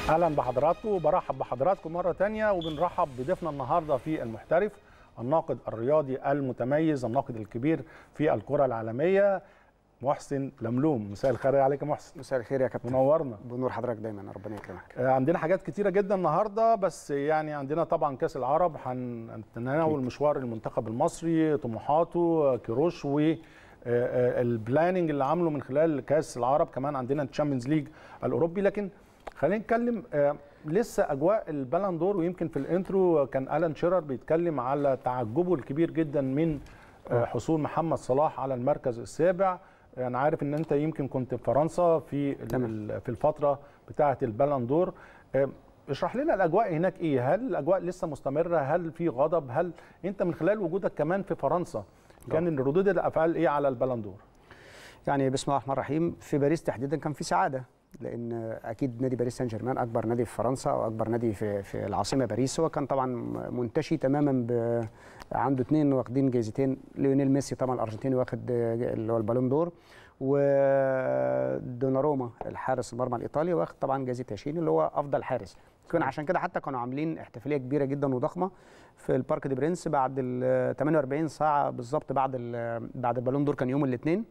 اهلا بحضراتكم وبرحب بحضراتكم مره تانية وبنرحب بضيفنا النهارده في المحترف الناقد الرياضي المتميز الناقد الكبير في الكره العالميه محسن لملوم مساء الخير عليك يا محسن مساء الخير يا كابتن منورنا بنور حضرتك دايما ربنا يكرمك آه، عندنا حاجات كتيرة جدا النهارده بس يعني عندنا طبعا كاس العرب هنتناول مشوار المنتخب المصري طموحاته كيروش و البلاننج اللي عامله من خلال كاس العرب كمان عندنا الشامبيونز ليج الاوروبي لكن خلينا نتكلم آه، لسه اجواء البالون دور ويمكن في الانترو كان الان شيرر بيتكلم على تعجبه الكبير جدا من آه، حصول محمد صلاح على المركز السابع انا عارف ان انت يمكن كنت في فرنسا في ال- في الفتره بتاعه البالون دور آه، اشرح لنا الاجواء هناك ايه هل الاجواء لسه مستمره هل في غضب هل انت من خلال وجودك كمان في فرنسا كان ردود الافعال ايه على البالون دور يعني بسم الله الرحمن الرحيم في باريس تحديدا كان في سعاده لان اكيد نادي باريس سان جيرمان اكبر نادي في فرنسا او اكبر نادي في في العاصمه باريس هو كان طبعا منتشي تماما ب عنده اثنين واخدين جايزتين ليونيل ميسي طبعا الارجنتيني واخد اللي هو البالون دور ودوناروما الحارس المرمى الايطالي واخد طبعا جائزه ياشين اللي هو افضل حارس كان عشان كده حتى كانوا عاملين احتفاليه كبيره جدا وضخمه في البارك دي برنس بعد ال 48 ساعه بالظبط بعد ال- بعد البالون دور كان يوم الاثنين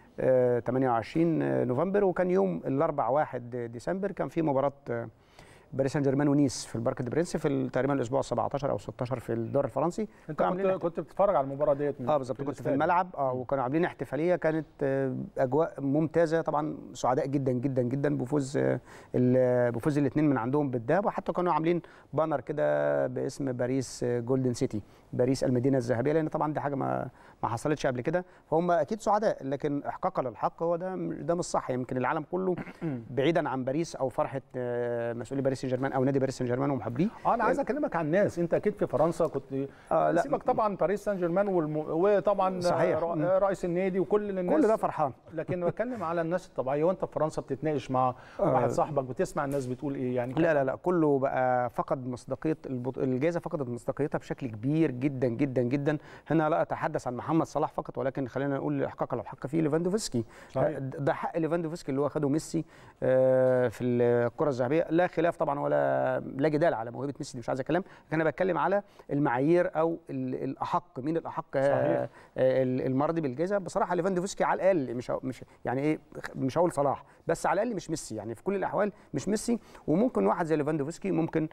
28 نوفمبر وكان يوم الاربع 1 ديسمبر كان في مباراه آه، باريس سان جيرمان ونيس في البارك دي برنس في ال- تقريبا الاسبوع 17 او 16 في الدور الفرنسي انت كانوا كنت عاملين كنت بتتفرج على المباراه ديت من- اه بالظبط كنت في الاستاد. الملعب اه وكانوا عاملين احتفاليه كانت آه، اجواء ممتازه طبعا سعداء جدا جدا جدا بفوز آه، ال- بفوز الاثنين من عندهم بالذهب وحتى كانوا عاملين بانر كده باسم باريس آه، جولدن سيتي باريس المدينه الذهبيه لان طبعا دي حاجه ما ما حصلتش قبل كده فهم اكيد سعداء لكن احقاقا للحق هو ده ده مش صح يمكن العالم كله بعيدا عن باريس او فرحه آه، مسؤولي باريس سان جيرمان او نادي باريس سان جيرمان ومحبيه اه انا عايز اكلمك عن الناس انت اكيد في فرنسا كنت آه، لا. سيبك طبعا باريس سان جيرمان والم... وطبعا صحيح. را- مم. رئيس النادي وكل الناس كل ده فرحان لكن بتكلم على الناس الطبيعيه وانت في فرنسا بتتناقش مع واحد صاحبك بتسمع الناس بتقول ايه يعني لا لا لا كله بقى فقد مصداقيه البط... الجائزه فقدت مصداقيتها بشكل كبير جدا جدا جدا هنا لا اتحدث عن محمد صلاح فقط ولكن خلينا نقول احقاقا لو حق فيه ليفاندوفسكي صحيح. ده حق ليفاندوفسكي اللي هو خده ميسي آه، في الكره الذهبيه لا خلاف طبعا ولا لا جدال على موهبه ميسي دي مش عايز اتكلم لكن انا بتكلم على المعايير او ال- الاحق مين الاحق آه، صحيح. آه، ال- المره دي بالجائزه بصراحه ليفاندوفسكي على الاقل مش هق- مش يعني ايه مش هقول صلاح بس على الاقل مش ميسي يعني في كل الاحوال مش ميسي وممكن واحد زي ليفاندوفسكي ممكن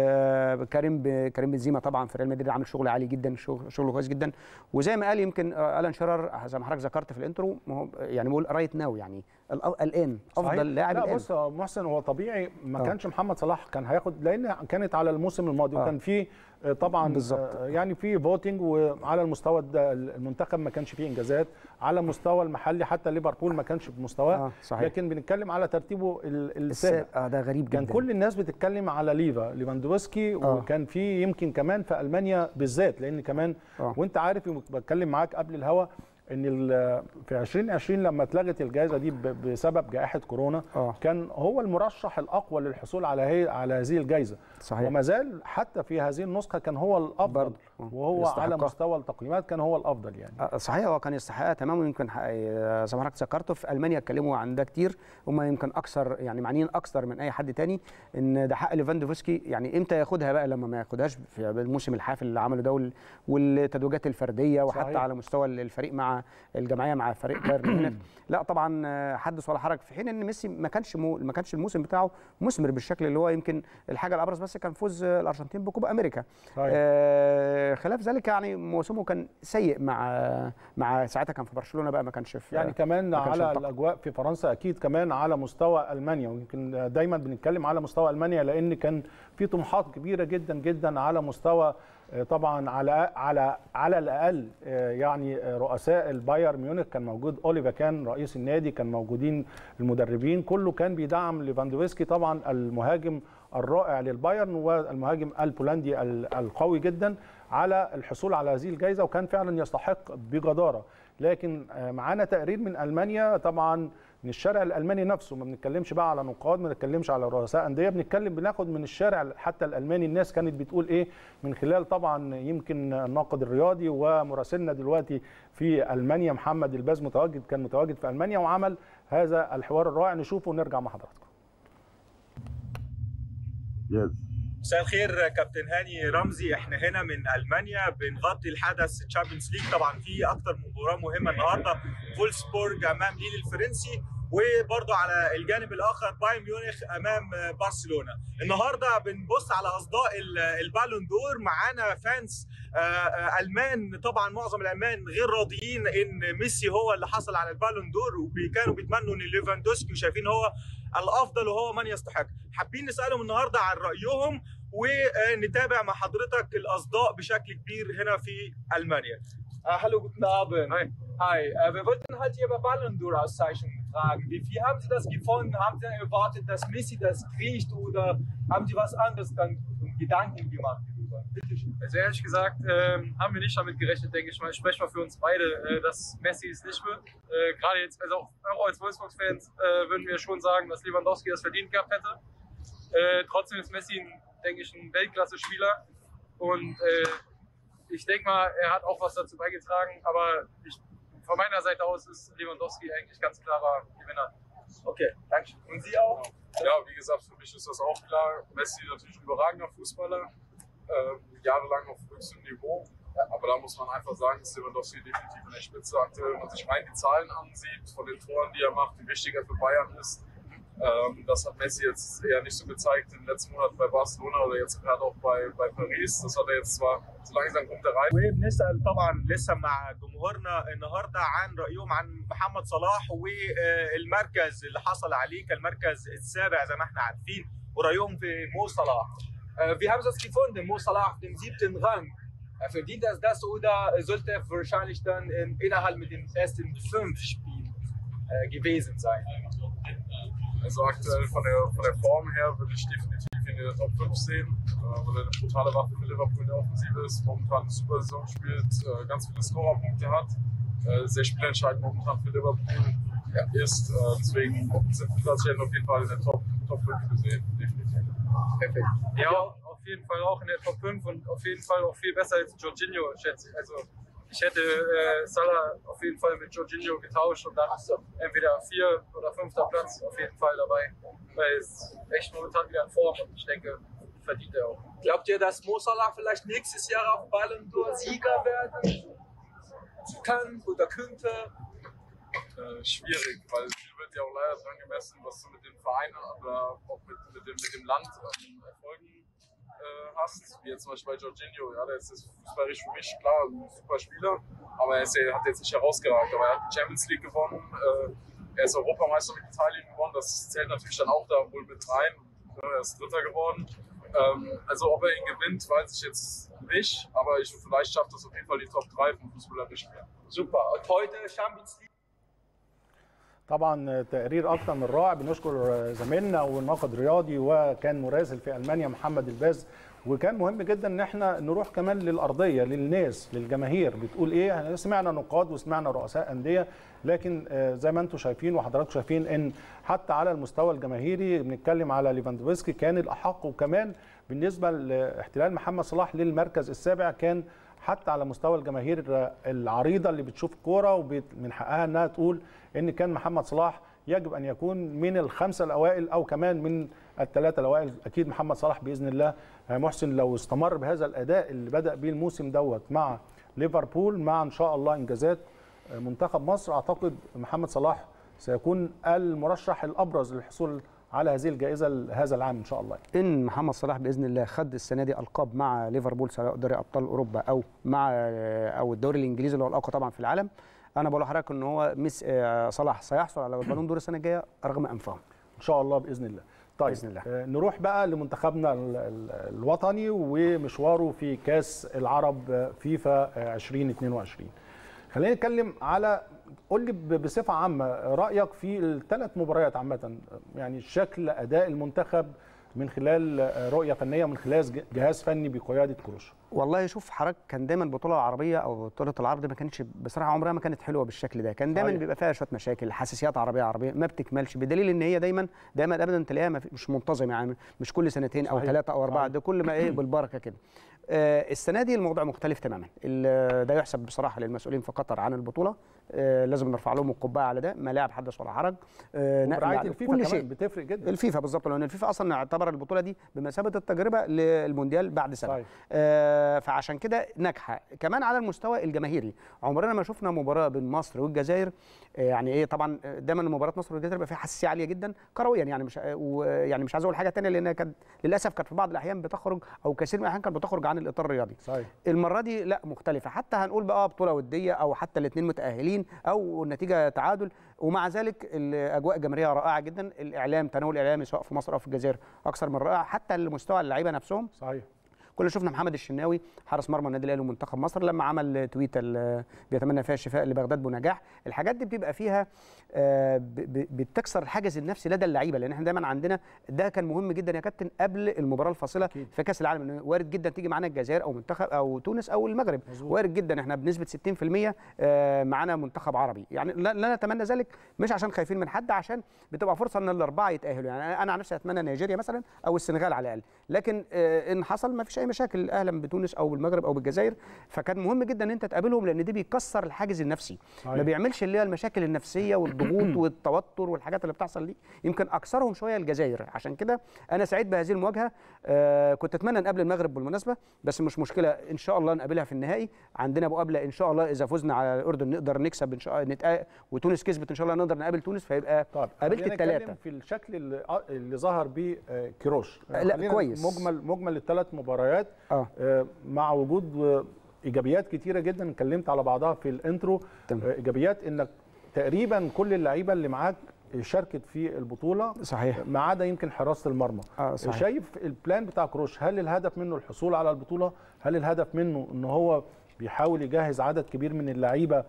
آه كريم ب- كريم بنزيما طبعا في ريال مدريد عامل شغل عالي جدا شغل شغله كويس جدا وزي ما قال يمكن آه الان شرر زي ما حضرتك ذكرت في الانترو ما هو يعني بقول رايت ناو يعني الأ- الان صحيح. افضل لاعب لا الان بص يا محسن هو طبيعي ما آه. كانش محمد صلاح كان هياخد لان كانت على الموسم الماضي آه. وكان في آه، طبعا بالظبط. آه، يعني في فوتنج وعلى المستوى الد- المنتخب ما كانش فيه انجازات على المستوى المحلي حتى ليفربول ما كانش بمستواه آه، صحيح. لكن بنتكلم على ترتيبه ال- السابق السابق آه ده غريب كان جدا كل الناس بتتكلم على ليفا ليفاندوفسكي آه. وكان في يمكن كمان في المانيا بالذات لان كمان آه. وانت عارف بتكلم معاك قبل الهوا ان ال- في 2020 لما اتلغت الجائزه دي ب- بسبب جائحه كورونا آه. كان هو المرشح الاقوى للحصول على هي على هذه الجائزه صحيح. وما زال حتى في هذه النسخه كان هو الافضل برضه. آه. وهو يستحقها. على مستوى التقييمات كان هو الافضل يعني آه، صحيح هو كان يستحقها تماما ويمكن ح- آه، زي ما حضرتك ذكرته في المانيا اتكلموا عن ده كتير هم يمكن اكثر يعني معنيين اكثر من اي حد تاني ان ده حق ليفاندوفسكي يعني امتى ياخدها بقى لما ما ياخدهاش في الموسم الحافل اللي عمله ده وال- والتتويجات الفرديه وحتى صحيح. على مستوى الفريق مع الجماعيه مع فريق بايرن ميونخ لا طبعا آه، حدث ولا حرج في حين ان ميسي ما كانش مو ما كانش الموسم بتاعه مثمر بالشكل اللي هو يمكن الحاجه الابرز بس كان فوز آه، الارجنتين بكوبا امريكا صحيح. آه، خلاف ذلك يعني موسمه كان سيء مع مع ساعتها كان في برشلونه بقى ما كانش في يعني كمان ما كانش على ينطق. الاجواء في فرنسا اكيد كمان على مستوى المانيا ويمكن دايما بنتكلم على مستوى المانيا لان كان في طموحات كبيره جدا جدا على مستوى آه، طبعا على على على الاقل آه، يعني آه، رؤساء البايرن ميونخ كان موجود اوليفا كان رئيس النادي كان موجودين المدربين كله كان بيدعم ليفاندوفسكي طبعا المهاجم الرائع للبايرن والمهاجم البولندي ال- القوي جدا على الحصول على هذه الجائزه وكان فعلا يستحق بجداره لكن آه، معانا تقرير من المانيا طبعا من الشارع الالماني نفسه ما بنتكلمش بقى على نقاد ما بنتكلمش على رؤساء انديه بنتكلم بناخد من الشارع حتى الالماني الناس كانت بتقول ايه من خلال طبعا يمكن الناقد الرياضي ومراسلنا دلوقتي في المانيا محمد الباز متواجد كان متواجد في المانيا وعمل هذا الحوار الرائع نشوفه ونرجع مع حضراتكم Yes. مساء الخير كابتن هاني رمزي احنا هنا من المانيا بنغطي الحدث تشامبيونز ليج طبعا في اكتر من مباراه مهمه النهارده فولسبورج امام ليل الفرنسي وبرضه على الجانب الاخر بايرن ميونخ امام برشلونه النهارده بنبص على اصداء البالون دور معانا فانس المان طبعا معظم الالمان غير راضيين ان ميسي هو اللي حصل على البالون دور وكانوا بيتمنوا ان ليفاندوسكي وشايفين هو الافضل وهو من يستحق حابين نسالهم النهارده عن رايهم ونتابع مع حضرتك الاصداء بشكل كبير هنا في المانيا Hallo, guten Abend. Hi. Hi. Äh, wir wollten halt hier über Ballon d'Or Auszeichnung fragen. Wie viel haben Sie das gefunden? Haben Sie erwartet, dass Messi das kriegt oder haben Sie was anderes dann Gedanken gemacht darüber? Bitte schön. Also ehrlich gesagt ähm, haben wir nicht damit gerechnet, denke ich mal. Ich spreche mal für uns beide, äh, dass Messi es nicht wird. Äh, Gerade jetzt, also auch, auch als Wolfsburg-Fans äh, würden wir schon sagen, dass Lewandowski das verdient gehabt hätte. trotzdem ist Messi, ein, denke ich, ein Weltklasse-Spieler. Und ich denke mal, er hat auch was dazu beigetragen. Aber ich, von meiner Seite aus ist Lewandowski eigentlich ganz klarer Gewinner. Okay, danke. Und Sie auch? Ja, wie gesagt, für mich ist das auch klar. Messi natürlich ein überragender Fußballer, äh, jahrelang auf höchstem Niveau. Aber da muss man einfach sagen, dass Lewandowski definitiv in der Spitze aktuell, wenn man sich rein die Zahlen ansieht, von den Toren, die er macht, wie wichtig er für Bayern ist. Ähm, das hat Messi jetzt eher nicht so gezeigt in den letzten Monaten bei Barcelona oder jetzt gerade auch bei, bei Paris. Das hat er jetzt zwar so langsam kommt er rein. وبنسال طبعا لسه مع جمهورنا النهارده عن رايهم عن محمد صلاح والمركز اللي حصل عليه كالمركز السابع زي ما احنا عارفين ورايهم في مو صلاح. Äh, wie haben Sie das gefunden? Mo Salah auf dem siebten Rang. Äh, verdient er das oder sollte er wahrscheinlich dann in, innerhalb mit den ersten fünf Spielen äh, gewesen sein? Also aktuell von der, von der Form her würde ich definitiv ihn in der Top 5 sehen, äh, weil er eine brutale Waffe für Liverpool in der Offensive ist, momentan eine super Saison spielt, äh, ganz viele Scorerpunkte hat, äh, sehr spielentscheidend momentan für Liverpool ja, ist. Äh, deswegen sind Platz hier auf jeden Fall in der Top, Top 5 gesehen, definitiv. Perfekt. Ja, auf jeden Fall auch in der Top 5 und auf jeden Fall auch viel besser als Jorginho, schätze ich. Also ich hätte äh, Salah auf jeden Fall mit Jorginho getauscht und dann entweder vier oder fünfter Platz auf jeden Fall dabei, weil es echt momentan wieder in Form und ich denke, verdient er auch. Glaubt ihr, dass Mo Salah vielleicht nächstes Jahr auf Ballon d'Or Sieger werden kann oder könnte? Äh, schwierig, weil viel wird ja auch leider dran gemessen, was du mit dem Verein oder auch mit, mit, dem, mit dem Land ähm, Erfolgen äh, hast, wie jetzt zum Beispiel bei Jorginho. Ja, der ist jetzt fußballisch für mich klar ein super Spieler, aber er, ist, er hat jetzt nicht herausgeragt. Aber er hat die Champions League gewonnen, äh, er ist Europameister mit Italien gewonnen, das zählt natürlich dann auch da wohl mit rein. Ja, er ist Dritter geworden. Ähm, also ob er ihn gewinnt, weiß ich jetzt nicht, aber ich, vielleicht schafft das auf jeden Fall die Top 3 vom fußballerischen her. Super. Und heute Champions League. طبعا تقرير اكتر من رائع بنشكر زميلنا والناقد الرياضي وكان مراسل في المانيا محمد الباز وكان مهم جدا ان احنا نروح كمان للارضيه للناس للجماهير بتقول ايه احنا سمعنا نقاد وسمعنا رؤساء انديه لكن زي ما انتم شايفين وحضراتكم شايفين ان حتى على المستوى الجماهيري بنتكلم على ليفاندوفسكي كان الاحق وكمان بالنسبه لاحتلال محمد صلاح للمركز السابع كان حتى على مستوى الجماهير العريضه اللي بتشوف كوره ومن حقها انها تقول ان كان محمد صلاح يجب ان يكون من الخمسه الاوائل او كمان من الثلاثه الاوائل اكيد محمد صلاح باذن الله محسن لو استمر بهذا الاداء اللي بدا بيه الموسم دوت مع ليفربول مع ان شاء الله انجازات منتخب مصر اعتقد محمد صلاح سيكون المرشح الابرز للحصول على هذه الجائزه هذا العام ان شاء الله ان محمد صلاح باذن الله خد السنه دي القاب مع ليفربول سواء دوري ابطال اوروبا او مع او الدوري الانجليزي اللي هو الاقوى طبعا في العالم انا بقول لحضرتك ان هو مس صلاح سيحصل على البالون دور السنه الجايه رغم انفهم ان شاء الله باذن الله طيب بإذن الله. آه، نروح بقى لمنتخبنا ال- ال- الوطني ومشواره في كاس العرب آه، فيفا آه، 2022 خلينا نتكلم على قول لي ب- بصفه عامه رايك في الثلاث مباريات عامه يعني شكل اداء المنتخب من خلال آه، رؤيه فنيه من خلال ج- جهاز فني بقياده كروش والله شوف حضرتك كان دايما البطوله العربيه او بطوله العرض ما كانتش بصراحه عمرها ما كانت حلوه بالشكل ده كان دايما صحيح. بيبقى فيها شويه مشاكل حساسيات عربيه عربيه ما بتكملش بدليل ان هي دايما دايما ابدا تلاقيها ما في- مش منتظمه يعني مش كل سنتين او صحيح. ثلاثه او اربعه صحيح. ده كل ما ايه بالبركه كده آه، السنه دي الموضوع مختلف تماما ال- ده يحسب بصراحه للمسؤولين في قطر عن البطوله آه، لازم نرفع لهم القبعه على ده ملاعب حدث ولا حرج آه، نقل وبرعايه على الفيفا كل كمان شيء بتفرق جدا الفيفا بالظبط لان الفيفا اصلا اعتبر البطوله دي بمثابه التجربه للمونديال بعد سنه صحيح. آه فعشان كده ناجحه كمان على المستوى الجماهيري عمرنا ما شفنا مباراه بين مصر والجزائر آه يعني ايه طبعا آه، دايما مباراه مصر والجزائر بيبقى فيها حساسيه عاليه جدا كرويا يعني مش آه، ويعني مش عايز اقول حاجه ثانيه لانها كانت للاسف كانت في بعض الاحيان بتخرج او كثير من الاحيان كانت بتخرج عن الاطار الرياضي صحيح المره دي لا مختلفه حتى هنقول بقى بطوله وديه او حتى الاثنين متاهلين او النتيجه تعادل ومع ذلك الاجواء الجماهيريه رائعه جدا الاعلام تناول الاعلامي سواء في مصر او في الجزائر اكثر من رائع حتى المستوى اللعيبه نفسهم صحيح كنا شفنا محمد الشناوي حارس مرمى النادي الاهلي ومنتخب مصر لما عمل تويته ال- بيتمنى فيها الشفاء لبغداد بنجاح الحاجات دي بتبقى فيها آه، ب- ب- بتكسر الحاجز النفسي لدى اللعيبه لان احنا دايما عندنا ده كان مهم جدا يا كابتن قبل المباراه الفاصله أكيد. في كاس العالم إنه وارد جدا تيجي معانا الجزائر او منتخب او تونس او المغرب مظبوط. وارد جدا احنا بنسبه 60% آه، معانا منتخب عربي يعني لا, لا نتمنى ذلك مش عشان خايفين من حد عشان بتبقى فرصه ان الاربعه يتاهلوا يعني أنا- انا عن نفسي اتمنى نيجيريا مثلا او السنغال على الاقل لكن آه، ان حصل ما فيش اي مشاكل اهلا بتونس او بالمغرب او بالجزائر فكان مهم جدا ان انت تقابلهم لان ده بيكسر الحاجز النفسي صحيح. ما بيعملش اللي هي المشاكل النفسيه والضغوط والتوتر والحاجات اللي بتحصل دي يمكن اكثرهم شويه الجزائر عشان كده انا سعيد بهذه المواجهه آه كنت اتمنى نقابل المغرب بالمناسبه بس مش مشكله ان شاء الله نقابلها في النهائي عندنا مقابله ان شاء الله اذا فزنا على الاردن نقدر نكسب ان شاء الله نتقا... وتونس كسبت ان شاء الله نقدر نقابل تونس فيبقى طيب قابلت خلينا الثلاثه نتكلم في الشكل اللي, اللي ظهر بيه آه، كيروش آه، لا، خلينا كويس. مجمل مجمل الثلاث مباريات اه آه، مع وجود آه، ايجابيات كتيره جدا اتكلمت على بعضها في الانترو تمام. آه، ايجابيات انك تقريبا كل اللعيبه اللي معاك شاركت في البطوله صحيح ما عدا يمكن حراسه المرمى اه صحيح شايف البلان بتاع كروش هل الهدف منه الحصول على البطوله هل الهدف منه ان هو بيحاول يجهز عدد كبير من اللعيبه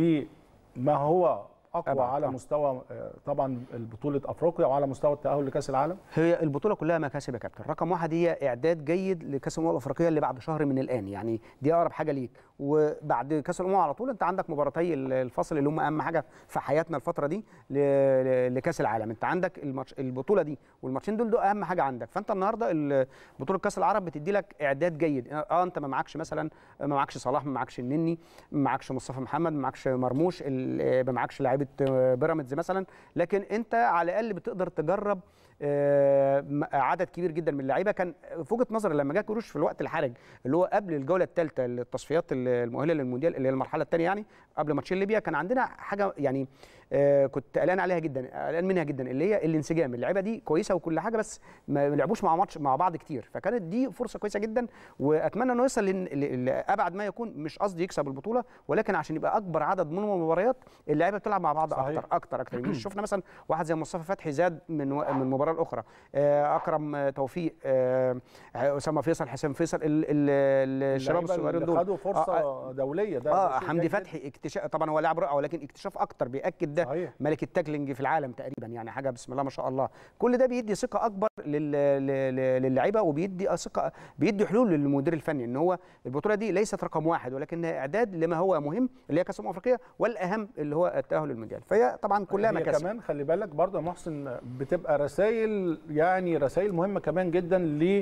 لما هو اقوى أبعد، على آه. مستوى آه، طبعا بطوله افريقيا وعلى مستوى التاهل لكاس العالم هي البطوله كلها مكاسب يا كابتن رقم واحد هي اعداد جيد لكاس الامم الافريقيه اللي بعد شهر من الان يعني دي اقرب حاجه ليك وبعد كاس الامم على طول انت عندك مباراتي الفصل اللي هم اهم حاجه في حياتنا الفتره دي ل- ل- لكاس العالم انت عندك الماتش البطوله دي والماتشين دول دول اهم حاجه عندك فانت النهارده ال- بطوله كاس العرب بتدي لك اعداد جيد اه انت ما معكش مثلا ما معكش صلاح ما معكش النني ما معكش مصطفى محمد ما معكش مرموش ال- ما معكش لعيبه آه، بيراميدز مثلا لكن انت على الاقل بتقدر تجرب آه، م- عدد كبير جدا من اللعيبه كان في وجهه نظري لما جه كروش في الوقت الحرج اللي هو قبل الجوله الثالثه للتصفيات المؤهله للمونديال اللي هي المرحله الثانيه يعني قبل ماتشين ليبيا كان عندنا حاجه يعني آه، كنت قلقان عليها جدا قلقان منها جدا اللي هي الانسجام اللعيبه دي كويسه وكل حاجه بس ما لعبوش مع ماتش مع بعض كتير فكانت دي فرصه كويسه جدا واتمنى انه يوصل لن- ل- لابعد ما يكون مش قصدي يكسب البطوله ولكن عشان يبقى اكبر عدد من المباريات اللعيبه بتلعب مع بعض صحيح. اكتر اكتر اكتر مش شفنا مثلا واحد زي مصطفى فتحي زاد من و- من مباراه لاخرى آه، اكرم آه، توفيق آه، اسامه فيصل حسام فيصل ال- ال- الشباب اللعيبة الصغيرين اللي دول خدوا فرصه آه، دوليه ده اه ده شيء حمدي جيد جداً. فتحي اكتشاف طبعا هو لاعب رائع ولكن اكتشاف اكتر بياكد ده صحيح ملك التاكلينج في العالم تقريبا يعني حاجه بسم الله ما شاء الله كل ده بيدي ثقه اكبر لل- ل- ل- للعيبه وبيدي ثقه بيدي حلول للمدير الفني ان هو البطوله دي ليست رقم واحد ولكنها اعداد لما هو مهم اللي هي كاس الامم الافريقيه والاهم اللي هو التاهل للمونديال فهي طبعا كلها هي مكاسب كمان خلي بالك برضه يا محسن بتبقى رسائل يعني رسائل مهمه كمان جدا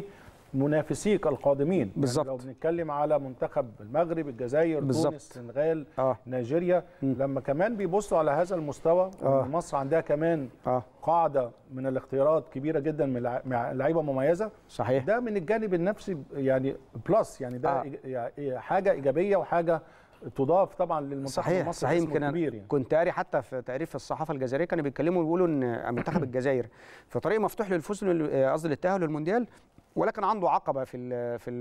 لمنافسيك القادمين بالظبط. يعني لو بنتكلم على منتخب المغرب الجزائر بالظبط. تونس السنغال اه نيجيريا مم. لما كمان بيبصوا على هذا المستوى آه. وإن مصر عندها كمان اه قاعده من الاختيارات كبيره جدا من لع- مع لعيبه مميزه صحيح ده من الجانب النفسي يعني بلس يعني ده آه. إيج- يعني حاجه ايجابيه وحاجه تضاف طبعا للمنتخب صحيح المصري صحيح اسمه يمكن أنا كبير يعني. كنت قاري حتى في تقرير في الصحافه الجزائريه كانوا بيتكلموا ويقولوا ان منتخب الجزائر في طريق مفتوح للفوز لل- قصدي للتاهل للمونديال ولكن عنده عقبه في ال في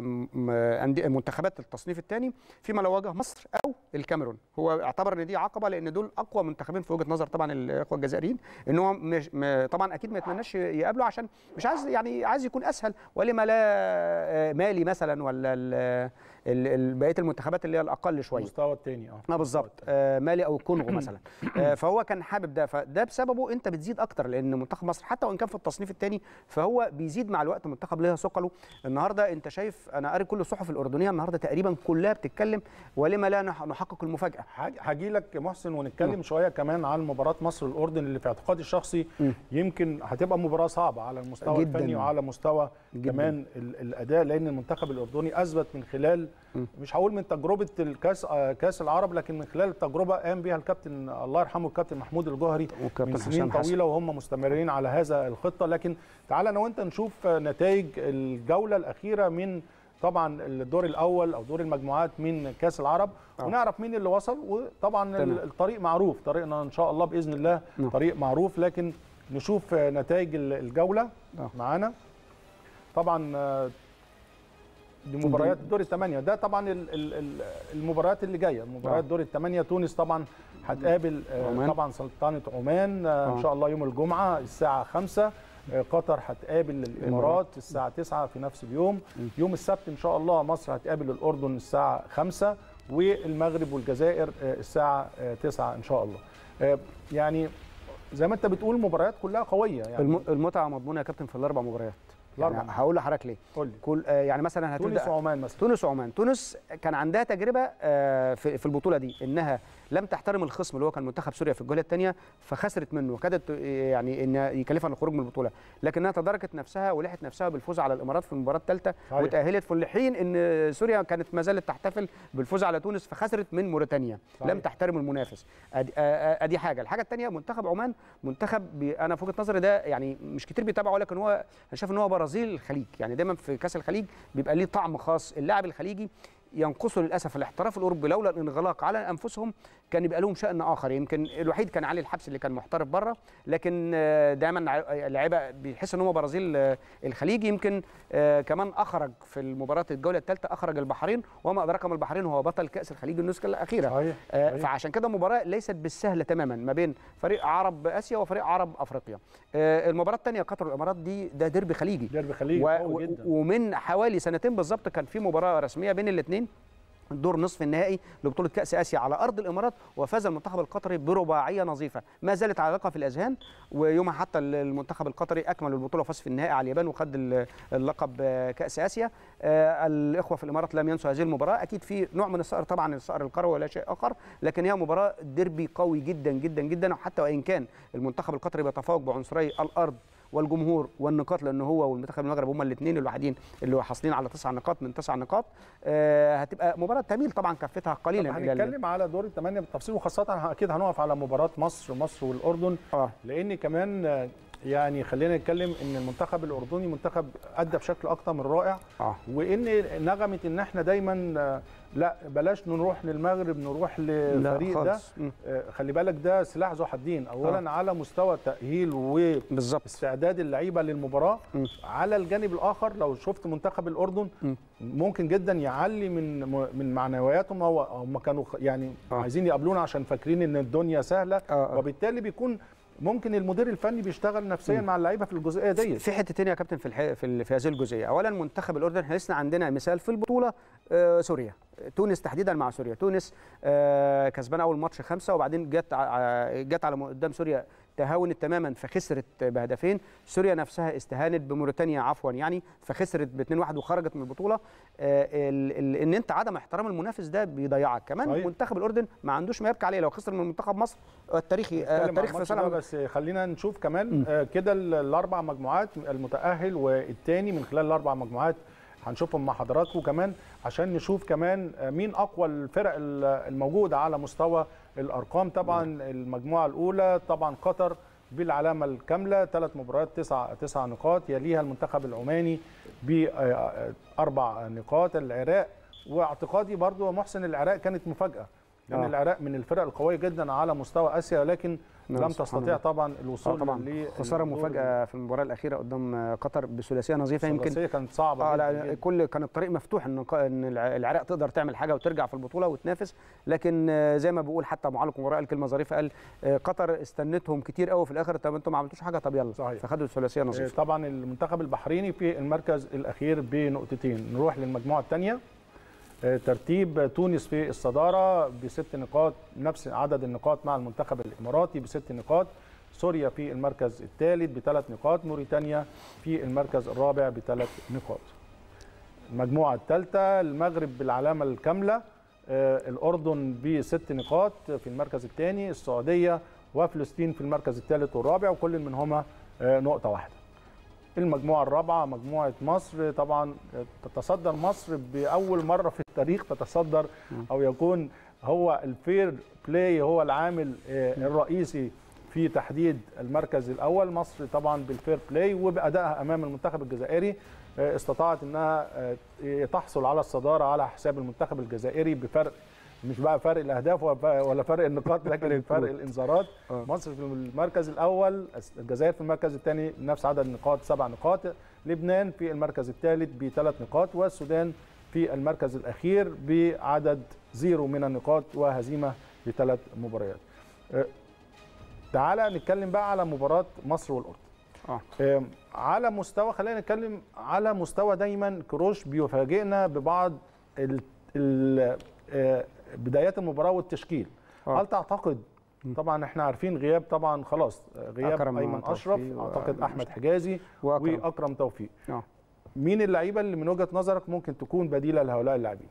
ال منتخبات التصنيف الثاني فيما لو واجه مصر او الكاميرون هو اعتبر ان دي عقبه لان دول اقوى منتخبين في وجهه نظر طبعا الاخوه الجزائريين ان هو مش م- طبعا اكيد ما يتمناش يقابله عشان مش عايز يعني عايز يكون اسهل ولما لا آه، مالي مثلا ولا ال- ال- ال- بقيه المنتخبات اللي هي الاقل شويه المستوى الثاني اه اه بالظبط آه مالي او الكونغو مثلا آه فهو كان حابب ده فده بسببه انت بتزيد اكتر لان منتخب مصر حتى وان كان في التصنيف الثاني فهو بيزيد مع الوقت منتخب ليها ثقله النهارده انت شايف انا قاري كل الصحف الاردنيه النهارده تقريبا كلها بتتكلم ولما لا نح- نحقق المفاجاه هاجي لك محسن ونتكلم شويه كمان عن مباراه مصر والاردن اللي في اعتقادي الشخصي يمكن هتبقى مباراه صعبه على المستوى جداً. الفني وعلى مستوى جداً. كمان ال- الاداء لان المنتخب الاردني اثبت من خلال مش هقول من تجربه الكاس آه، كاس العرب لكن من خلال التجربه قام بها الكابتن الله يرحمه الكابتن محمود الجوهري والكابتن من سنين حسام حسن. طويله وهم مستمرين على هذا الخطه لكن تعال انا وانت نشوف نتائج الجوله الاخيره من طبعا الدور الاول او دور المجموعات من كاس العرب آه. ونعرف مين اللي وصل وطبعا تمام. الطريق معروف طريقنا ان شاء الله باذن الله نعم. طريق معروف لكن نشوف نتائج الجوله آه. معانا طبعا آه، دي مباريات دور الثمانيه ده طبعا ال- ال- ال- المباريات اللي جايه مباريات آه. دور الثمانيه تونس طبعا هتقابل آه، عمان. طبعا سلطنه عمان آه، ان آه. شاء الله يوم الجمعه الساعه 5 آه، قطر هتقابل الامارات الساعه 9 في نفس اليوم يوم السبت ان شاء الله مصر هتقابل الاردن الساعه 5 والمغرب والجزائر آه، الساعه آه، 9 ان شاء الله آه، يعني زي ما انت بتقول مباريات كلها قويه يعني الم- المتعه مضمونه يا كابتن في الاربع مباريات الأربع. يعني هقول لحضرتك ليه قول لي كل آه يعني مثلا تونس هتبدا وعمان مثلا تونس وعمان تونس كان عندها تجربه آه، في في البطوله دي انها لم تحترم الخصم اللي هو كان منتخب سوريا في الجوله الثانيه فخسرت منه وكادت آه، يعني ان يكلفها الخروج من البطوله لكنها تداركت نفسها ولحقت نفسها بالفوز على الامارات في المباراه الثالثه صحيح. وتاهلت في الحين ان سوريا كانت ما زالت تحتفل بالفوز على تونس فخسرت من موريتانيا صحيح. لم تحترم المنافس ادي آه، آه، ادي حاجه الحاجه الثانيه منتخب عمان منتخب بي انا في وجهه نظري ده يعني مش كتير بيتابعه لكن هو انا شايف ان هو برازيل الخليج يعني دايما في كاس الخليج بيبقى ليه طعم خاص اللاعب الخليجي ينقصه للاسف الاحتراف الاوروبي لولا الانغلاق على انفسهم كان يبقى لهم شان اخر يمكن الوحيد كان علي الحبس اللي كان محترف بره لكن آه، دايما ع- لعيبه بيحس ان هو برازيل آه، الخليج يمكن آه، كمان اخرج في المباراه الجوله الثالثه اخرج البحرين وما ادراك ما البحرين هو بطل كاس الخليج النسخه الاخيره صحيح آه، صحيح. فعشان كده المباراه ليست بالسهله تماما ما بين فريق عرب اسيا وفريق عرب افريقيا آه، المباراه الثانيه قطر والامارات دي ده ديربي خليجي ديربي خليج و- قوي و- جدا ومن حوالي سنتين بالظبط كان في مباراه رسميه بين الاثنين دور نصف النهائي لبطوله كاس اسيا على ارض الامارات وفاز المنتخب القطري برباعيه نظيفه ما زالت عالقه في الاذهان ويومها حتى المنتخب القطري اكمل البطوله وفاز في النهائي على اليابان وخد ال- اللقب آه، كاس اسيا آه، الاخوه في الامارات لم ينسوا هذه المباراه اكيد في نوع من الصقر طبعا الصقر القروي ولا شيء اخر لكن هي مباراه ديربي قوي جدا جدا جدا وحتى وان كان المنتخب القطري بيتفوق بعنصري الارض والجمهور والنقاط لان هو والمنتخب المغرب هما الاثنين الوحيدين اللي حاصلين على تسع نقاط من تسع نقاط آه هتبقى مباراه تميل طبعا كفتها قليلا طب الى ال- هنتكلم على دور الثمانيه بالتفصيل وخاصه اكيد هنقف على مباراه مصر مصر والاردن اه لان كمان آه، يعني خلينا نتكلم ان المنتخب الاردني منتخب ادى بشكل اكتر من رائع اه وان نغمه ان احنا دايما آه، لا بلاش نروح للمغرب نروح للفريق ده خالص. مم. آه، خلي بالك ده سلاح ذو حدين اولا على مستوى التاهيل و بالظبط استعداد اللعيبه للمباراه م. على الجانب الاخر لو شفت منتخب الاردن م. ممكن جدا يعلي من من معنوياتهم هو هم كانوا خ- يعني آه. عايزين يقابلونا عشان فاكرين ان الدنيا سهله آه، آه. وبالتالي بيكون ممكن المدير الفني بيشتغل نفسيا مع اللعيبه في الجزئيه ديت في حتتين يا كابتن في الح... في, ال... في هذه الجزئيه اولا منتخب الاردن احنا لسه عندنا مثال في البطوله آه سوريا تونس تحديدا مع سوريا تونس آه كسبانه اول ماتش خمسه وبعدين جت ع- جت على م- قدام سوريا تهاونت تماما فخسرت بهدفين سوريا نفسها استهانت بموريتانيا عفوا يعني فخسرت ب 2-1 وخرجت من البطوله آه ال... ال... ان انت عدم احترام المنافس ده بيضيعك كمان صحيح. منتخب الاردن ما عندوش ما يبكي عليه لو خسر من منتخب مصر التاريخي آه، نتكلم عن التاريخ في الماتش ده صالح بس خلينا نشوف كمان آه، كده ال- الاربع مجموعات المتاهل والثاني من خلال الاربع مجموعات هنشوفهم مع حضراتكم كمان عشان نشوف كمان آه، مين اقوى الفرق ال- الموجوده على مستوى الارقام طبعا المجموعه الاولى طبعا قطر بالعلامه الكامله ثلاث مباريات تسع تسع نقاط يليها المنتخب العماني باربع نقاط العراق واعتقادي برضو محسن العراق كانت مفاجاه لان آه. العراق من الفرق القويه جدا على مستوى اسيا لكن نعم، لم سبحان تستطيع الله. طبعا آه الوصول طبعا لل- خساره للدور مفاجاه في المباراه الاخيره قدام آه، قطر بثلاثيه نظيفه يمكن الثلاثية كانت صعبه اه جدا لا جداً. كل كان الطريق مفتوح ان ق- ان الع- العراق تقدر تعمل حاجه وترجع في البطوله وتنافس لكن آه، زي ما بيقول حتى معلق المباراه قال كلمه ظريفه قال آه، قطر استنتهم كتير قوي في الاخر طب انتم ما عملتوش حاجه طب يلا صحيح. فخدوا الثلاثيه آه، نظيفه طبعا المنتخب البحريني في المركز الاخير بنقطتين نروح للمجموعه الثانيه آه، ترتيب تونس في الصداره بست نقاط نفس عدد النقاط مع المنتخب الاماراتي بست نقاط سوريا في المركز الثالث بثلاث نقاط موريتانيا في المركز الرابع بثلاث نقاط المجموعة الثالثة المغرب بالعلامة الكاملة آه، الأردن بست نقاط في المركز الثاني السعودية وفلسطين في المركز الثالث والرابع وكل منهما آه، نقطة واحدة المجموعة الرابعة مجموعة مصر طبعا آه، تتصدر مصر بأول مرة في التاريخ تتصدر أو يكون هو الفير بلاي هو العامل آه، الرئيسي في تحديد المركز الأول مصر طبعا بالفير بلاي وبأدائها أمام المنتخب الجزائري آه، استطاعت انها آه، تحصل على الصداره على حساب المنتخب الجزائري بفرق مش بقى فرق الاهداف ولا ولا فرق النقاط لكن فرق الانذارات آه. مصر في المركز الاول الجزائر في المركز الثاني نفس عدد النقاط سبع نقاط لبنان في المركز الثالث بثلاث نقاط والسودان في المركز الاخير بعدد زيرو من النقاط وهزيمه بثلاث مباريات آه، تعالى نتكلم بقى على مباراه مصر والاردن اه آم، على مستوى خلينا نتكلم على مستوى دايما كروش بيفاجئنا ببعض ال ال آه، بدايات المباراه والتشكيل آه. هل تعتقد طبعا احنا عارفين غياب طبعا خلاص آه، غياب أكرم ايمن توفيق اشرف و- اعتقد احمد حجازي وأكرم. واكرم توفيق اه مين اللعيبه اللي من وجهه نظرك ممكن تكون بديله لهؤلاء اللاعبين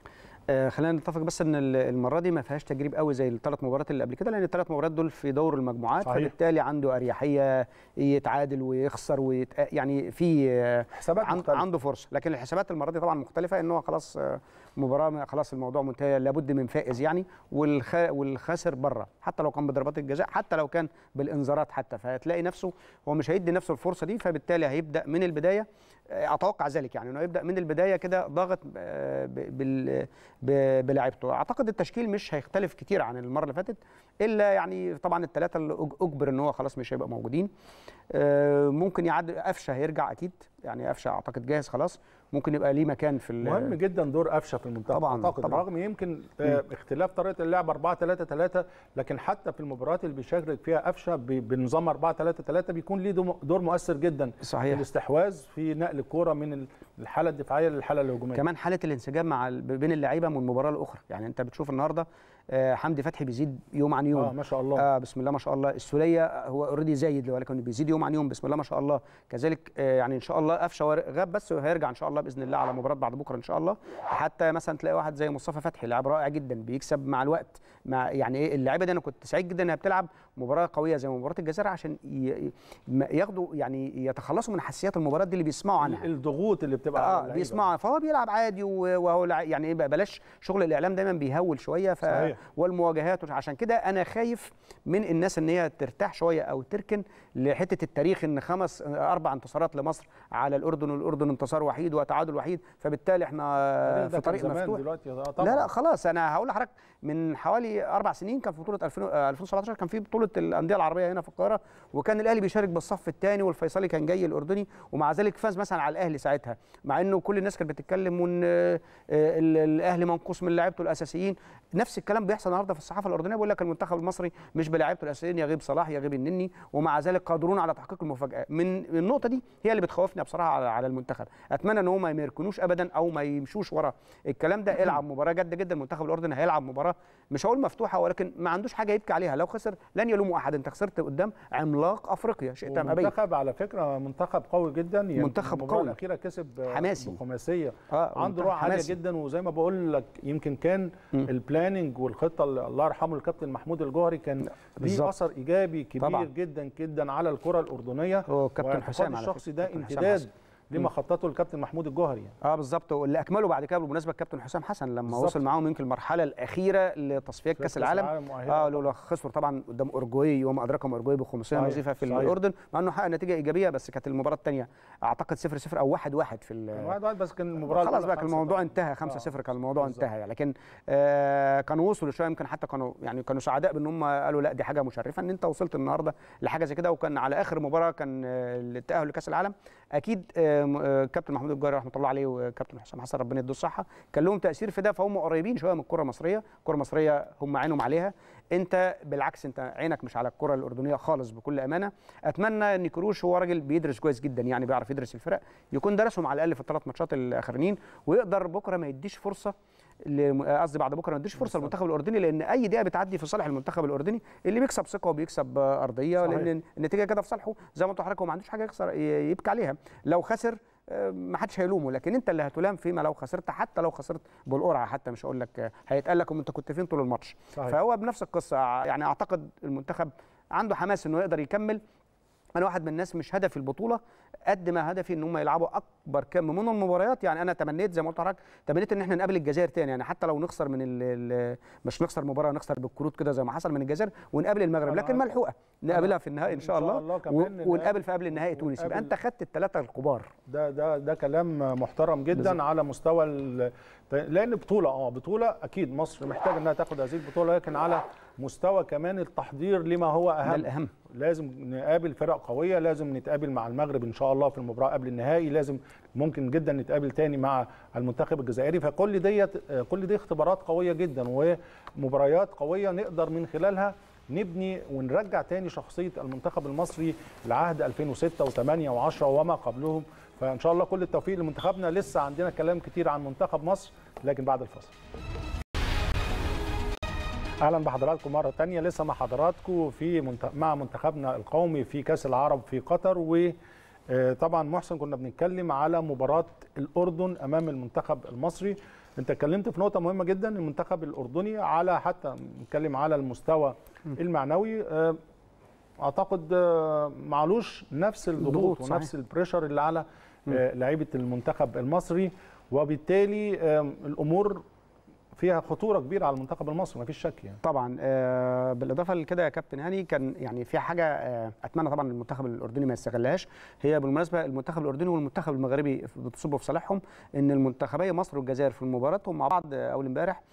آه، خلينا نتفق بس ان ال- المره دي ما فيهاش تجريب قوي زي الثلاث مباريات اللي قبل كده لان الثلاث مباريات دول في دور المجموعات صحيح. فبالتالي عنده اريحيه يتعادل ويخسر ويت... يعني في آه، حسابات عن- مختلفة. عنده فرصه لكن الحسابات المره دي طبعا مختلفه ان هو خلاص آه، مباراه ما- خلاص الموضوع منتهي لابد من فائز يعني والخ... والخاسر بره حتى لو كان بضربات الجزاء حتى لو كان بالانذارات حتى فهتلاقي نفسه هو مش هيدي نفسه الفرصه دي فبالتالي هيبدا من البدايه آه، اتوقع ذلك يعني انه يبدا من البدايه كده ضاغط آه، ب- بال ب- بلاعيبته اعتقد التشكيل مش هيختلف كتير عن المره اللي فاتت الا يعني طبعا الثلاثه اللي أج- اجبر ان هو خلاص مش هيبقى موجودين آه، ممكن يعد قفشه هيرجع اكيد يعني قفشه اعتقد جاهز خلاص ممكن يبقى ليه مكان في ال- مهم جدا دور قفشه في المنتخب طبعاً، اعتقد طبعاً. رغم يمكن آه، اختلاف طريقه اللعب 4 3 3 لكن حتى في المباريات اللي بيشارك فيها قفشه ب- بنظام 4 3 3 بيكون ليه دو- دور مؤثر جدا في صحيح الاستحواذ في نقل الكوره من الحاله الدفاعيه للحاله الهجوميه كمان حاله الانسجام مع ال- بين اللعيبه من مباراه لاخرى يعني انت بتشوف النهارده آه، حمدي فتحي بيزيد يوم عن يوم اه ما شاء الله آه بسم الله ما شاء الله السوليه هو اوريدي زايد ولكن بيزيد يوم عن يوم بسم الله ما شاء الله كذلك آه يعني ان شاء الله قفشه ور- غاب بس وهيرجع ان شاء الله باذن الله على مباراه بعد بكره ان شاء الله حتى مثلا تلاقي واحد زي مصطفى فتحي لاعب رائع جدا بيكسب مع الوقت مع يعني ايه اللعيبه دي انا كنت سعيد جدا انها بتلعب مباراه قويه زي مباراه الجزائر عشان ي- ي- ما- ياخدوا يعني يتخلصوا من حساسيات المباراه دي اللي بيسمعوا عنها الضغوط اللي بتبقى على اه اللعيبة. بيسمعوا فهو بيلعب عادي و- وهو لع- يعني ايه بقى بلاش شغل الاعلام دايما بيهول شويه ف صحيح. والمواجهات وش- عشان كده انا خايف من الناس ان هي ترتاح شويه او تركن لحته التاريخ ان خمس اربع انتصارات لمصر على الاردن والاردن انتصار وحيد وتعادل وحيد فبالتالي احنا ده في كان طريق زمان مفتوح دلوقتي آه طبعا لا لا خلاص انا هقول لحضرتك من حوالي اربع سنين كان في بطوله 2000 آه، 2017 كان في بطوله الانديه العربيه هنا في القاهره وكان الاهلي بيشارك بالصف الثاني والفيصلي كان جاي الاردني ومع ذلك فاز مثلا على الاهلي ساعتها مع انه كل الناس كانت بتتكلم وان آه، آه، ال- الاهلي منقوص من لعيبته الاساسيين نفس الكلام بيحصل النهارده في الصحافه الاردنيه بيقول لك المنتخب المصري مش بلاعيبته الاساسيين يغيب صلاح يغيب النني ومع ذلك قادرون على تحقيق المفاجاه من من النقطه دي هي اللي بتخوفني بصراحه على على المنتخب اتمنى ان هم ما يركنوش ابدا او ما يمشوش ورا الكلام ده العب مباراه جد جدا منتخب الاردن هيلعب مباراه مش هقول مفتوحه ولكن ما عندوش حاجه يبكي عليها لو خسر لن يلوموا احد انت خسرت قدام عملاق افريقيا شئت ام ابيت منتخب على فكره منتخب قوي جدا يعني منتخب المباراة قوي. الاخيره كسب آه، حماسي. بخماسيه آه، عنده منتخب روح عاليه حماسي. جدا وزي ما بقول لك يمكن كان البلاننج والخطه اللي الله يرحمه الكابتن محمود الجوهري كان ليه بالظبط. اثر ايجابي كبير طبعاً. جدا جدا على الكره الاردنيه هو كابتن واعتقادي حسام على الشخصي فكرة، ده كابتن حسام امتداد حسن. لما خططه الكابتن محمود الجوهري يعني. اه بالظبط واللي اكمله بعد كده بالمناسبه الكابتن حسام حسن لما بالظبط. وصل معاهم يمكن المرحله الاخيره لتصفيات كاس كأس العالم العالم مؤهلة اه طبعاً. لولا خسروا طبعا قدام اورجواي وما ادراكم اورجواي بخماسيه صحيح، نظيفه في صحيح. الاردن مع انه حقق نتيجه ايجابيه بس كانت المباراه الثانيه اعتقد 0 0 او 1 1 في ال- واحد واحد بس كان المباراه خلاص الأولى بقى كان خمسة الموضوع طبعاً. انتهى 5 0 كان الموضوع بالظبط. انتهى يعني لكن آه كانوا وصلوا شويه يمكن حتى كانوا يعني كانوا سعداء بان هم قالوا لا دي حاجه مشرفه ان انت وصلت النهارده لحاجه زي كده وكان على اخر مباراه كان آه، التاهل لكاس العالم اكيد آه آم، آه، كابتن محمود الجاري رحمه الله عليه وكابتن حسام حسن ربنا يديه الصحه كان لهم تاثير في ده فهم قريبين شويه من الكره المصريه الكره المصريه هم عينهم عليها انت بالعكس انت عينك مش على الكره الاردنيه خالص بكل امانه اتمنى ان كروش هو راجل بيدرس كويس جدا يعني بيعرف يدرس الفرق يكون درسهم على الاقل في الثلاث ماتشات الاخرانيين ويقدر بكره ما يديش فرصه لم- قصدي بعد بكره ما يديش فرصه للمنتخب الاردني لان اي دقيقه بتعدي في صالح المنتخب الاردني اللي بيكسب ثقه وبيكسب آه، ارضيه صحيح. لان النتيجه كده في صالحه زي ما انتوا حضرتك هو ما عندوش حاجه يخسر ي- يبكي عليها لو خسر آه، ما حدش هيلومه لكن انت اللي هتلام فيما لو خسرت حتى لو خسرت بالقرعه حتى مش هقول لك آه، هيتقال لك انت كنت فين طول الماتش صحيح. فهو بنفس القصه يعني اعتقد المنتخب عنده حماس انه يقدر يكمل انا واحد من الناس مش هدفي البطوله قد ما هدفي ان هم يلعبوا اكبر كم من المباريات يعني انا تمنيت زي ما قلت لحضرتك تمنيت ان احنا نقابل الجزائر تاني يعني حتى لو نخسر من ال ال مش نخسر مباراه نخسر بالكروت كده زي ما حصل من الجزائر ونقابل المغرب لكن أنا- ملحوقه نقابلها في النهائي ان شاء إن شاء الله, الله و- كمان ونقابل في قبل النهائي تونس يبقى ونقابل- انت خدت الثلاثه الكبار ده ده ده كلام محترم جدا بالظبط. على مستوى ال... لان بطوله اه بطوله اكيد مصر محتاجه انها تاخد هذه البطوله لكن على مستوى كمان التحضير لما هو ده اهم الاهم لازم نقابل فرق قويه لازم نتقابل مع المغرب ان شاء الله في المباراه قبل النهائي لازم ممكن جدا نتقابل تاني مع المنتخب الجزائري فكل ديت كل دي اختبارات قويه جدا ومباريات قويه نقدر من خلالها نبني ونرجع تاني شخصيه المنتخب المصري لعهد 2006 و8 و10 وما قبلهم فان شاء الله كل التوفيق لمنتخبنا لسه عندنا كلام كتير عن منتخب مصر لكن بعد الفاصل اهلا بحضراتكم مره تانية لسه مع حضراتكم في منت... مع منتخبنا القومي في كاس العرب في قطر وطبعا محسن كنا بنتكلم على مباراه الاردن امام المنتخب المصري انت اتكلمت في نقطه مهمه جدا المنتخب الاردني على حتى نتكلم على المستوى المعنوي آه، اعتقد آه، معلوش نفس الضغوط الضغوط، صحيح. ونفس البريشر اللي على آه، لعيبه المنتخب المصري وبالتالي آه، الامور فيها خطوره كبيره على المنتخب المصري ما فيش شك يعني طبعا آه، بالاضافه لكده يا كابتن هاني كان يعني في حاجه آه، اتمنى طبعا المنتخب الاردني ما يستغلهاش هي بالمناسبه المنتخب الاردني والمنتخب المغربي بتصب في صالحهم ان المنتخبي مصر والجزائر في مباراتهم مع بعض آه، اول امبارح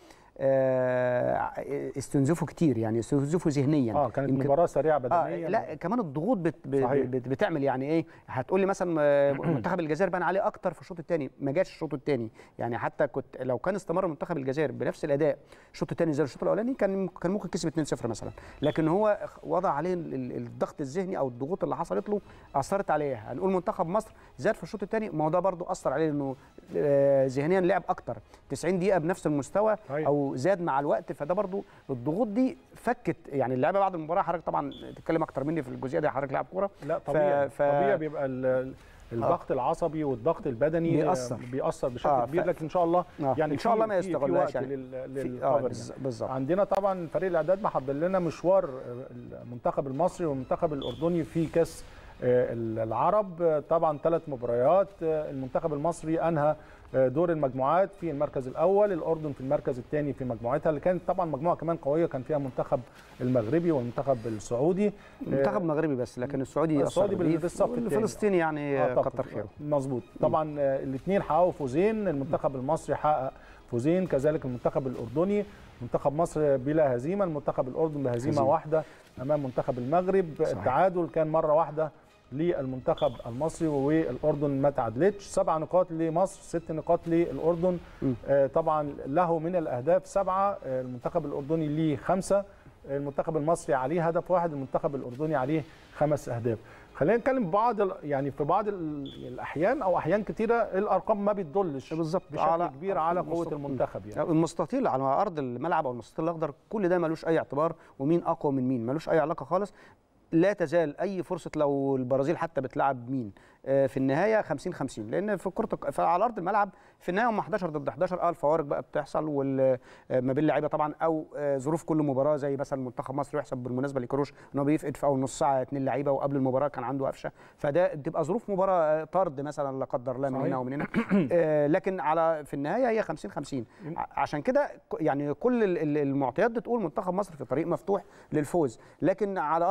آه، استنزفوا كتير يعني استنزفوا ذهنيا اه كانت يمكن- مباراه سريعه آه بدنيا لا كمان الضغوط بت ب- صحيح. بت بتعمل يعني ايه هتقول لي مثلا آه، منتخب الجزائر بان عليه اكتر في الشوط الثاني ما جاش الشوط الثاني يعني حتى كنت لو كان استمر منتخب الجزائر بنفس الاداء الشوط الثاني زي الشوط الاولاني كان كان ممكن كسب 2-0 مثلا لكن هو وضع عليه ال- ال- الضغط الذهني او الضغوط اللي حصلت له اثرت عليه هنقول منتخب مصر زاد في الشوط الثاني ما هو ده برضه اثر عليه انه آه، ذهنيا لعب اكتر 90 دقيقه بنفس المستوى صحيح. او زاد مع الوقت فده برضو الضغوط دي فكت يعني اللعيبه بعد المباراه حضرتك طبعا تتكلم اكتر مني في الجزئيه دي حضرتك لاعب كوره لا طبيعي ف- طبيعي بيبقى ال- ال- الضغط العصبي والضغط البدني بيأثر. آه، بيأثر بشكل آه، كبير ف- لكن ان شاء الله آه، يعني إن شاء في- الله ما في- في يستغلهاش وقت يعني. لل- في- للخبر آه يعني. بز- بالظبط عندنا طبعا فريق الاعداد محضر لنا مشوار آه، المنتخب المصري والمنتخب الاردني في كاس آه، العرب آه، طبعا ثلاث مباريات آه، المنتخب المصري انهى آه، دور المجموعات في المركز الاول الاردن في المركز الثاني في مجموعتها اللي كانت طبعا مجموعه كمان قويه كان فيها المنتخب المغربي والمنتخب السعودي منتخب مغربي بس لكن السعودي السعودي أثر بيه. بالصف التاني. والفلسطيني يعني آه، طب- كتر خيره مظبوط طبعا الاثنين حققوا فوزين المنتخب المصري حقق فوزين كذلك المنتخب الاردني منتخب مصر بلا هزيمه المنتخب الاردن بهزيمه هزيمة. واحده امام منتخب المغرب صحيح. التعادل كان مره واحده للمنتخب المصري والاردن ما تعادلتش سبع نقاط لمصر ست نقاط للاردن م. آه، طبعا له من الاهداف سبعه آه، المنتخب الاردني ليه خمسه المنتخب المصري عليه هدف واحد المنتخب الاردني عليه خمس اهداف خلينا نتكلم بعض ال- يعني في بعض ال- الاحيان او احيان كتيره الارقام ما بتدلش بالظبط بشكل كبير على قوه المستطيل. المنتخب يعني المستطيل على ارض الملعب او المستطيل الاخضر كل ده ملوش اي اعتبار ومين اقوى من مين ملوش اي علاقه خالص لا تزال اي فرصه لو البرازيل حتى بتلعب مين آه، في النهايه 50 50 لان في كره الق- فعلى ارض الملعب في النهايه هم 11 ضد 11 اه الفوارق بقى بتحصل وال- آه، ما بين اللعيبه طبعا او آه، ظروف كل مباراه زي مثلا منتخب مصر يحسب بالمناسبه لكروش ان هو بيفقد في اول نص ساعه اثنين لعيبه وقبل المباراه كان عنده قفشه فده بتبقى ظروف مباراه آه، طرد مثلا لا قدر الله من صحيح. هنا ومن هنا آه، لكن على في النهايه هي 50 50 ع- عشان كده ك- يعني كل ال- ال- المعطيات بتقول منتخب مصر في طريق مفتوح للفوز لكن على ارض الواقع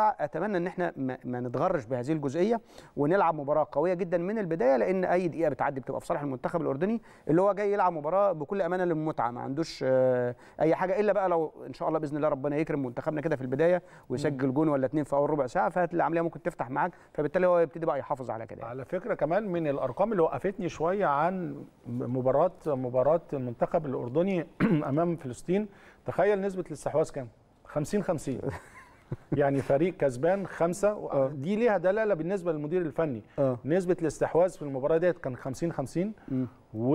المتوقع اتمنى ان احنا ما, ما نتغرش بهذه الجزئيه ونلعب مباراه قويه جدا من البدايه لان اي دقيقه بتعدي بتبقى في صالح المنتخب الاردني اللي هو جاي يلعب مباراه بكل امانه للمتعه ما عندوش آه، اي حاجه الا بقى لو ان شاء الله باذن الله ربنا يكرم منتخبنا كده في البدايه ويسجل جون ولا اتنين في اول ربع ساعه فهتلاقي العمليه ممكن تفتح معاك فبالتالي هو يبتدي بقى يحافظ على كده على فكره كمان من الارقام اللي وقفتني شويه عن مباراه مباراه المنتخب الاردني امام فلسطين تخيل نسبه الاستحواذ كام 50 50 يعني فريق كسبان خمسه دي ليها دلاله بالنسبه للمدير الفني اه نسبه الاستحواذ في المباراه ديت كان 50 50 مم.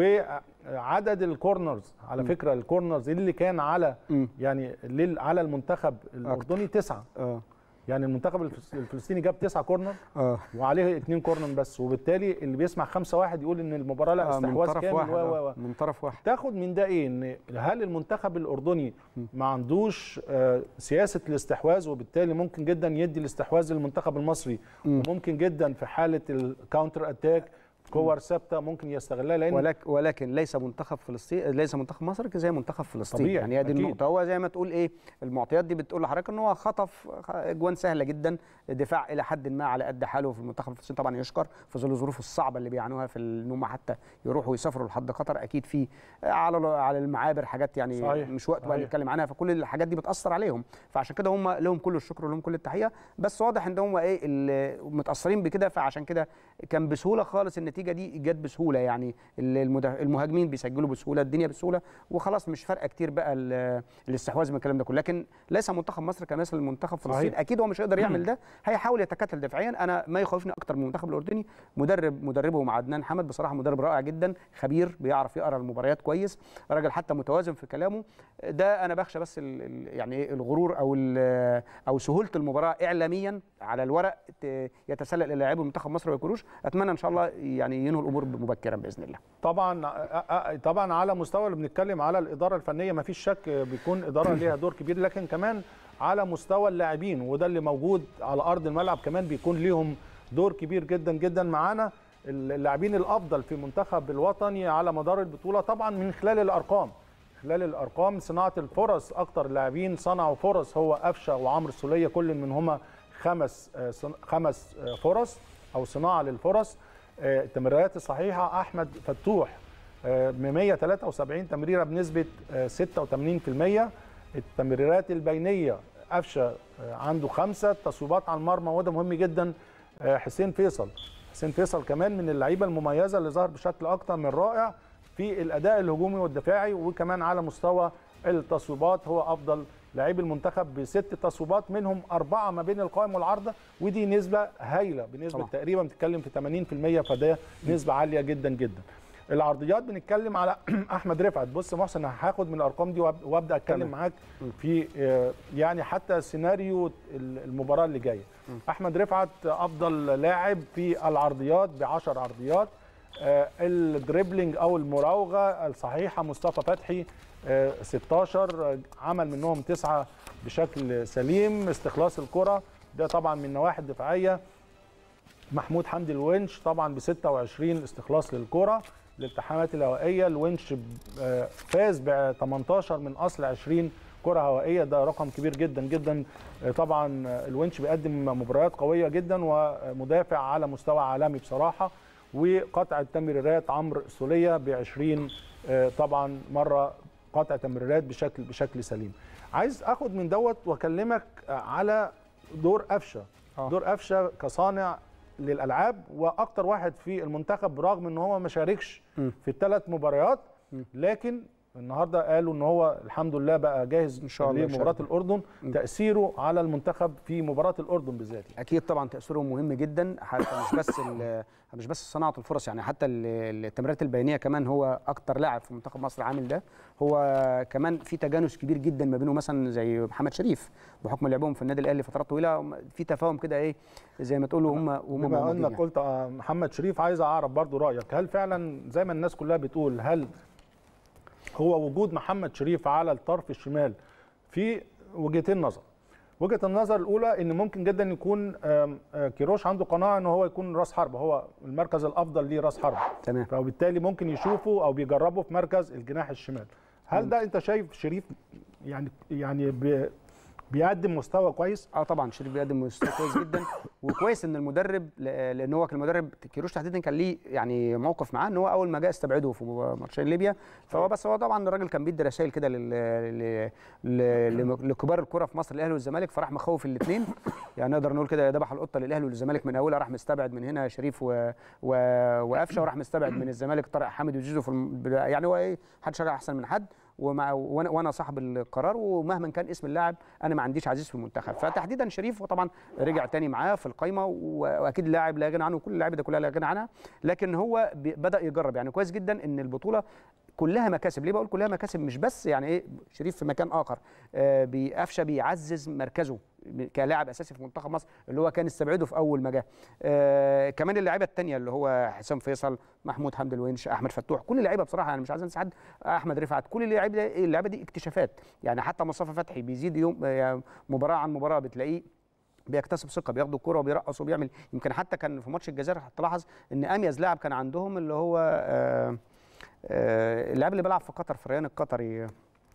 وعدد الكورنرز على فكره الكورنرز اللي كان على مم. يعني لل- على المنتخب الاردني تسعه اه يعني المنتخب الفلس- الفلسطيني جاب تسعه كورنر اه وعليه اثنين كورنر بس وبالتالي اللي بيسمع خمسة واحد يقول ان المباراه لا آه، من استحواذ طرف كامل واحد و و آه، و من طرف واحد تاخد من ده ايه ان هل المنتخب الاردني ما عندوش آه، سياسه الاستحواذ وبالتالي ممكن جدا يدي الاستحواذ للمنتخب المصري وممكن جدا في حاله الكاونتر اتاك كور ثابته ممكن يستغلها لان ولكن ولكن ليس منتخب فلسطين ليس منتخب مصر زي منتخب فلسطين طبيعي، يعني هي دي أكيد. النقطه هو زي ما تقول ايه المعطيات دي بتقول لحضرتك ان هو خطف اجوان سهله جدا دفاع الى حد ما على قد حاله في المنتخب الفلسطيني طبعا يشكر في ظل الظروف الصعبه اللي بيعانوها في ان هم حتى يروحوا يسافروا لحد قطر اكيد في على على المعابر حاجات يعني صحيح، مش وقت بقى صحيح. نتكلم عنها فكل الحاجات دي بتاثر عليهم فعشان كده هم لهم كل الشكر ولهم كل التحيه بس واضح ان هم ايه اللي متاثرين بكده فعشان كده كان بسهوله خالص النتيجه دي جت بسهوله يعني ال- المدا- المهاجمين بيسجلوا بسهوله الدنيا بسهوله وخلاص مش فارقه كتير بقى ال- الاستحواذ من الكلام ده كله لكن ليس منتخب مصر كمثل منتخب فلسطين صحيح. اكيد هو مش هيقدر يعمل ده هيحاول يتكتل دفاعيا انا ما يخوفني اكتر من المنتخب الاردني مدرب مدربهم عدنان حمد بصراحه مدرب رائع جدا خبير بيعرف يقرا المباريات كويس راجل حتى متوازن في كلامه ده انا بخشى بس ال- ال- يعني ايه الغرور او ال- او سهوله المباراه اعلاميا على الورق ت- يتسلل الى لاعبي منتخب مصر ويكونوش اتمنى ان شاء الله يعني ينهوا الامور مبكرا باذن الله طبعا آه، آه، طبعا على مستوى اللي بنتكلم على الاداره الفنيه ما فيش شك بيكون اداره ليها دور كبير لكن كمان على مستوى اللاعبين وده اللي موجود على ارض الملعب كمان بيكون ليهم دور كبير جدا جدا معانا اللاعبين الافضل في المنتخب الوطني على مدار البطوله طبعا من خلال الارقام خلال الارقام صناعه الفرص اكتر لاعبين صنعوا فرص هو قفشه وعمرو السوليه كل منهما خمس آه، صن- خمس آه، فرص او صناعه للفرص آه، التمريرات الصحيحه احمد فتوح آه، ب 173 تمريره بنسبه آه، 86% التمريرات البينيه قفشه آه، عنده خمسه تصويبات على المرمى وده مهم جدا آه، حسين فيصل حسين فيصل كمان من اللعيبه المميزه اللي ظهر بشكل اكتر من رائع في الاداء الهجومي والدفاعي وكمان على مستوى التصويبات هو افضل لاعبي المنتخب بست تصويبات منهم اربعه ما بين القائم والعارضه ودي نسبه هايله بنسبه طبعا. طبعا. تقريبا بتتكلم في 80% فده نسبه عاليه جدا جدا العرضيات بنتكلم على احمد رفعت بص يا محسن هاخد من الارقام دي وأب- وابدا اتكلم تمام. معاك في آه، يعني حتى سيناريو المباراه اللي جايه احمد رفعت افضل لاعب في العرضيات ب 10 عرضيات آه، الدريبلينج او المراوغه الصحيحه مصطفى فتحي آه، 16 آه، عمل منهم تسعه بشكل سليم استخلاص الكره ده طبعا من النواحي الدفاعيه محمود حمدي الونش طبعا ب 26 استخلاص للكره الالتحامات الهوائيه الونش آه، فاز ب 18 من اصل 20 كره هوائيه ده رقم كبير جدا جدا آه، طبعا آه، الونش بيقدم مباريات قويه جدا ومدافع على مستوى عالمي بصراحه وقطع التمريرات عمرو سوليه ب 20 آه، طبعا مره قطع تمريرات بشكل بشكل سليم عايز اخد من دوت واكلمك آه، على دور قفشه آه. دور قفشه كصانع للالعاب واكتر واحد في المنتخب برغم ان هو ما شاركش م. في الثلاث مباريات لكن النهارده قالوا ان هو الحمد لله بقى جاهز إن شاء الله لمباراه يشارك. الاردن تاثيره على المنتخب في مباراه الاردن بالذات اكيد طبعا تاثيره مهم جدا حتى مش بس ال- مش بس صناعه الفرص يعني حتى ال- التمريرات البينيه كمان هو اكتر لاعب في منتخب مصر عامل ده هو كمان في تجانس كبير جدا ما بينه مثلا زي محمد شريف بحكم لعبهم في النادي الاهلي فترات طويله في تفاهم كده ايه زي ما تقولوا هم هم بما موجودين انك يعني. قلت آه، محمد شريف عايز اعرف برضو رايك هل فعلا زي ما الناس كلها بتقول هل هو وجود محمد شريف على الطرف الشمال في وجهتين نظر وجهه النظر الاولى ان ممكن جدا يكون آم، آه، كيروش عنده قناعه ان هو يكون راس حربه هو المركز الافضل ليه راس حربه تمام فبالتالي ممكن يشوفه او بيجربه في مركز الجناح الشمال هل ده انت شايف شريف يعني يعني ب بيقدم مستوى كويس اه طبعا شريف بيقدم مستوى كويس جدا وكويس ان المدرب ل- لان هو كان المدرب كيروش تحديدا كان ليه يعني موقف معاه ان هو اول ما جاء استبعده في ماتشين ليبيا فهو بس هو طبعا الراجل كان بيدي رسائل كده لل- ل- ل- ل- لكبار الكره في مصر الاهلي والزمالك فراح مخوف الاثنين يعني نقدر نقول كده ذبح القطه للاهلي والزمالك من اولها راح مستبعد من هنا شريف و... و... وقفشه وراح مستبعد من الزمالك طارق حامد وزيزو في الم... يعني هو ايه محدش راجع احسن من حد ومع وانا وانا صاحب القرار ومهما كان اسم اللاعب انا ما عنديش عزيز في المنتخب فتحديدا شريف وطبعا رجع تاني معاه في القايمه و- واكيد لاعب لا غنى عنه كل اللاعب ده كلها لا غنى عنها لكن هو بي- بدا يجرب يعني كويس جدا ان البطوله كلها مكاسب ليه بقول كلها مكاسب مش بس يعني ايه شريف في مكان اخر آه بقفشه بيعزز مركزه كلاعب اساسي في منتخب مصر اللي هو كان استبعده في اول ما جه آه كمان اللعيبه الثانيه اللي هو حسام فيصل محمود حمد الونش احمد فتوح كل اللعيبه بصراحه انا مش عايز انسى حد احمد رفعت كل اللعيبه دي اللعيبه دي اكتشافات يعني حتى مصطفى فتحي بيزيد يوم آه، مباراه عن مباراه بتلاقيه بيكتسب ثقه بياخد الكوره وبيرقص وبيعمل يمكن حتى كان في ماتش الجزائر هتلاحظ ان اميز لاعب كان عندهم اللي هو آه آه اللاعب اللي بيلعب في قطر في الريان القطري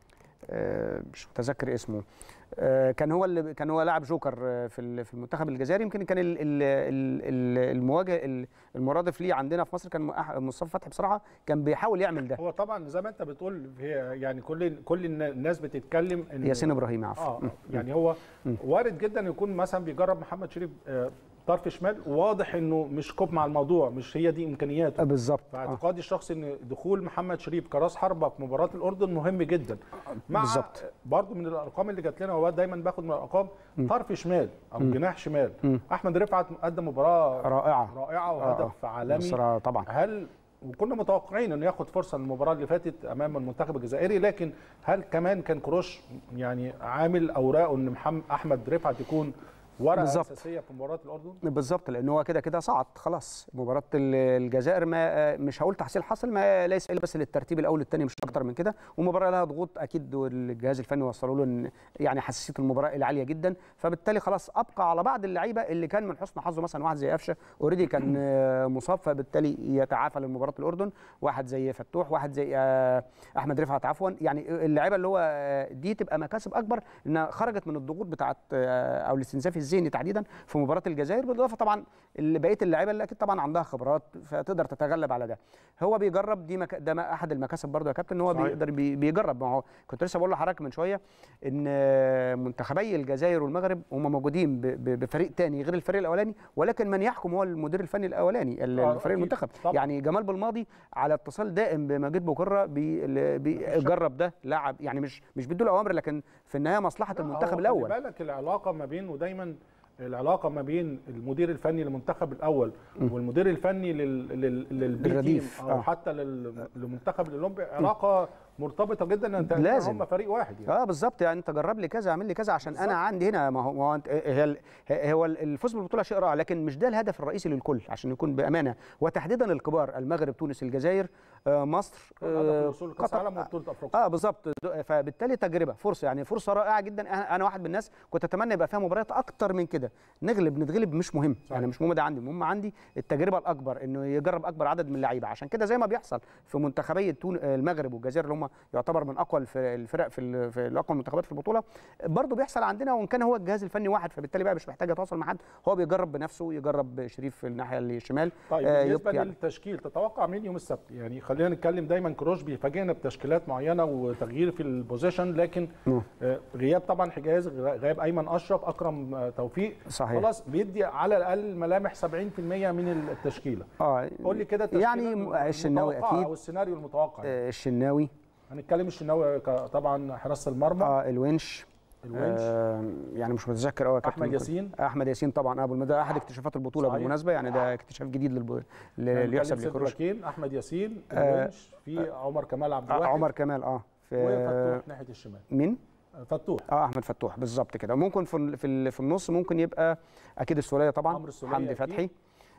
آه مش متذكر اسمه آه كان هو اللي كان هو لاعب جوكر آه، في ال- في المنتخب الجزائري يمكن كان ال- ال- ال- ال- المواجه ال- المرادف ليه عندنا في مصر كان أح- مصطفى فتحي بصراحه كان بيحاول يعمل ده هو طبعا زي ما انت بتقول هي يعني كل كل النا- الناس بتتكلم ان ياسين ابراهيم عفوا اه يعني هو وارد جدا يكون مثلا بيجرب محمد شريف آه، طرف شمال واضح انه مش كوب مع الموضوع مش هي دي امكانياته آه، بالظبط آه. فاعتقادي الشخصي ان دخول محمد شريف كراس حربه في مباراه الاردن مهم جدا مع بالظبط. برضو من الارقام اللي جات لنا هو دايما باخد من الارقام طرف شمال او جناح شمال احمد رفعت قدم مباراه رائعه رائعه وهدف عالمي مصر طبعا هل وكنا متوقعين انه ياخد فرصه المباراه اللي فاتت امام المنتخب الجزائري لكن هل كمان كان كروش يعني عامل اوراقه ان محمد احمد رفعت يكون ورقه بالظبط. اساسيه في مباراه الاردن بالظبط لان هو كده كده صعد خلاص مباراه ال- الجزائر ما مش هقول تحصيل حاصل ما ليس الا بس للترتيب الاول الثاني مش اكتر من كده ومباراه لها ضغوط اكيد والجهاز الفني وصلوا له ان يعني حساسيه المباراه العاليه جدا فبالتالي خلاص ابقى على بعض اللعيبه اللي كان من حسن حظه مثلا واحد زي قفشه اوريدي كان آه، مصاب فبالتالي يتعافى لمباراه الاردن واحد زي فتوح واحد زي آه، احمد رفعت عفوا يعني اللعيبه اللي هو آه، دي تبقى مكاسب اكبر انها خرجت من الضغوط بتاعه آه، او الاستنزاف الذهني تحديدا في مباراه الجزائر بالاضافه طبعا اللي بقيه اللعيبه اللي اكيد طبعا عندها خبرات فتقدر تتغلب على ده هو بيجرب دي مك... ده ما- احد المكاسب برضه يا كابتن ان هو صحيح. بيقدر بي... بيجرب ما هو كنت لسه بقول لحضرتك من شويه ان آه، منتخبي الجزائر والمغرب هم موجودين ب... ب... بفريق تاني غير الفريق الاولاني ولكن من يحكم هو المدير الفني الاولاني ال- آه، الفريق أكيد. المنتخب طبعا. يعني جمال بالماضي على اتصال دائم بمجيد بكره بي... ال- بيجرب ده لاعب يعني مش مش بيدوا له اوامر لكن في النهايه مصلحه المنتخب هو الاول خلي بالك العلاقه ما بين ودايما العلاقه ما بين المدير الفني للمنتخب الاول والمدير الفني لل لل للبي للرديف، تيم او آه. حتى لل- للمنتخب الاولمبي علاقه مرتبطه جدا انت لازم. هم فريق واحد يعني اه بالظبط يعني انت جرب لي كذا اعمل لي كذا عشان انا عندي هنا ما هو ما هو انت هي ال- هو الفوز بالبطوله شيء رائع لكن مش ده الهدف الرئيسي للكل عشان نكون بامانه وتحديدا الكبار المغرب تونس الجزائر آه مصر هدف آه الوصول لكاس قطر. العالم وبطوله افريقيا اه بالظبط د- فبالتالي تجربه فرصه يعني فرصه رائعه جدا انا أنا واحد من الناس كنت اتمنى يبقى فيها مباريات اكتر من كده نغلب نتغلب مش مهم صحيح. يعني مش مهم ده عندي المهم عندي التجربه الاكبر انه يجرب اكبر عدد من اللعيبه عشان كده زي ما بيحصل في منتخبي تون المغرب والجزائر اللي هم يعتبر من اقوى الف- الفرق في ال- في اقوى المنتخبات في البطوله برضه بيحصل عندنا وان كان هو الجهاز الفني واحد فبالتالي بقى مش محتاج يتواصل مع حد هو بيجرب بنفسه يجرب شريف في الناحيه الشمال طيب آه، بالنسبه يبقى يعني. للتشكيل تتوقع مين يوم السبت يعني خلينا نتكلم دايما كروش بيفاجئنا بتشكيلات معينه وتغيير في البوزيشن لكن مم. آه، غياب طبعا حجاز غياب ايمن اشرف اكرم آه، توفيق صحيح. خلاص بيدي على الاقل ملامح 70% من التشكيله اه قول لي كده التشكيله يعني م- الشناوي المتوقعة اكيد او السيناريو المتوقع يعني. آه، الشناوي هنتكلم الشناوي ك- طبعا حراسه المرمى اه الونش الونش آه يعني مش متذكر قوي احمد ياسين احمد ياسين طبعا ابو المدى احد اكتشافات البطوله صحيح. بالمناسبه يعني ده اكتشاف جديد للب... اللي يحسب هنتكلم لكروش سيرتراكين احمد ياسين آه، الونش في عمر كمال عبد آه الواحد عمر كمال اه في وفتوح ناحيه الشمال مين؟ فتوح اه احمد فتوح بالظبط كده ممكن في ال- في, ال- في النص ممكن يبقى اكيد السوليه طبعا عمرو السولية حمدي أكيد. فتحي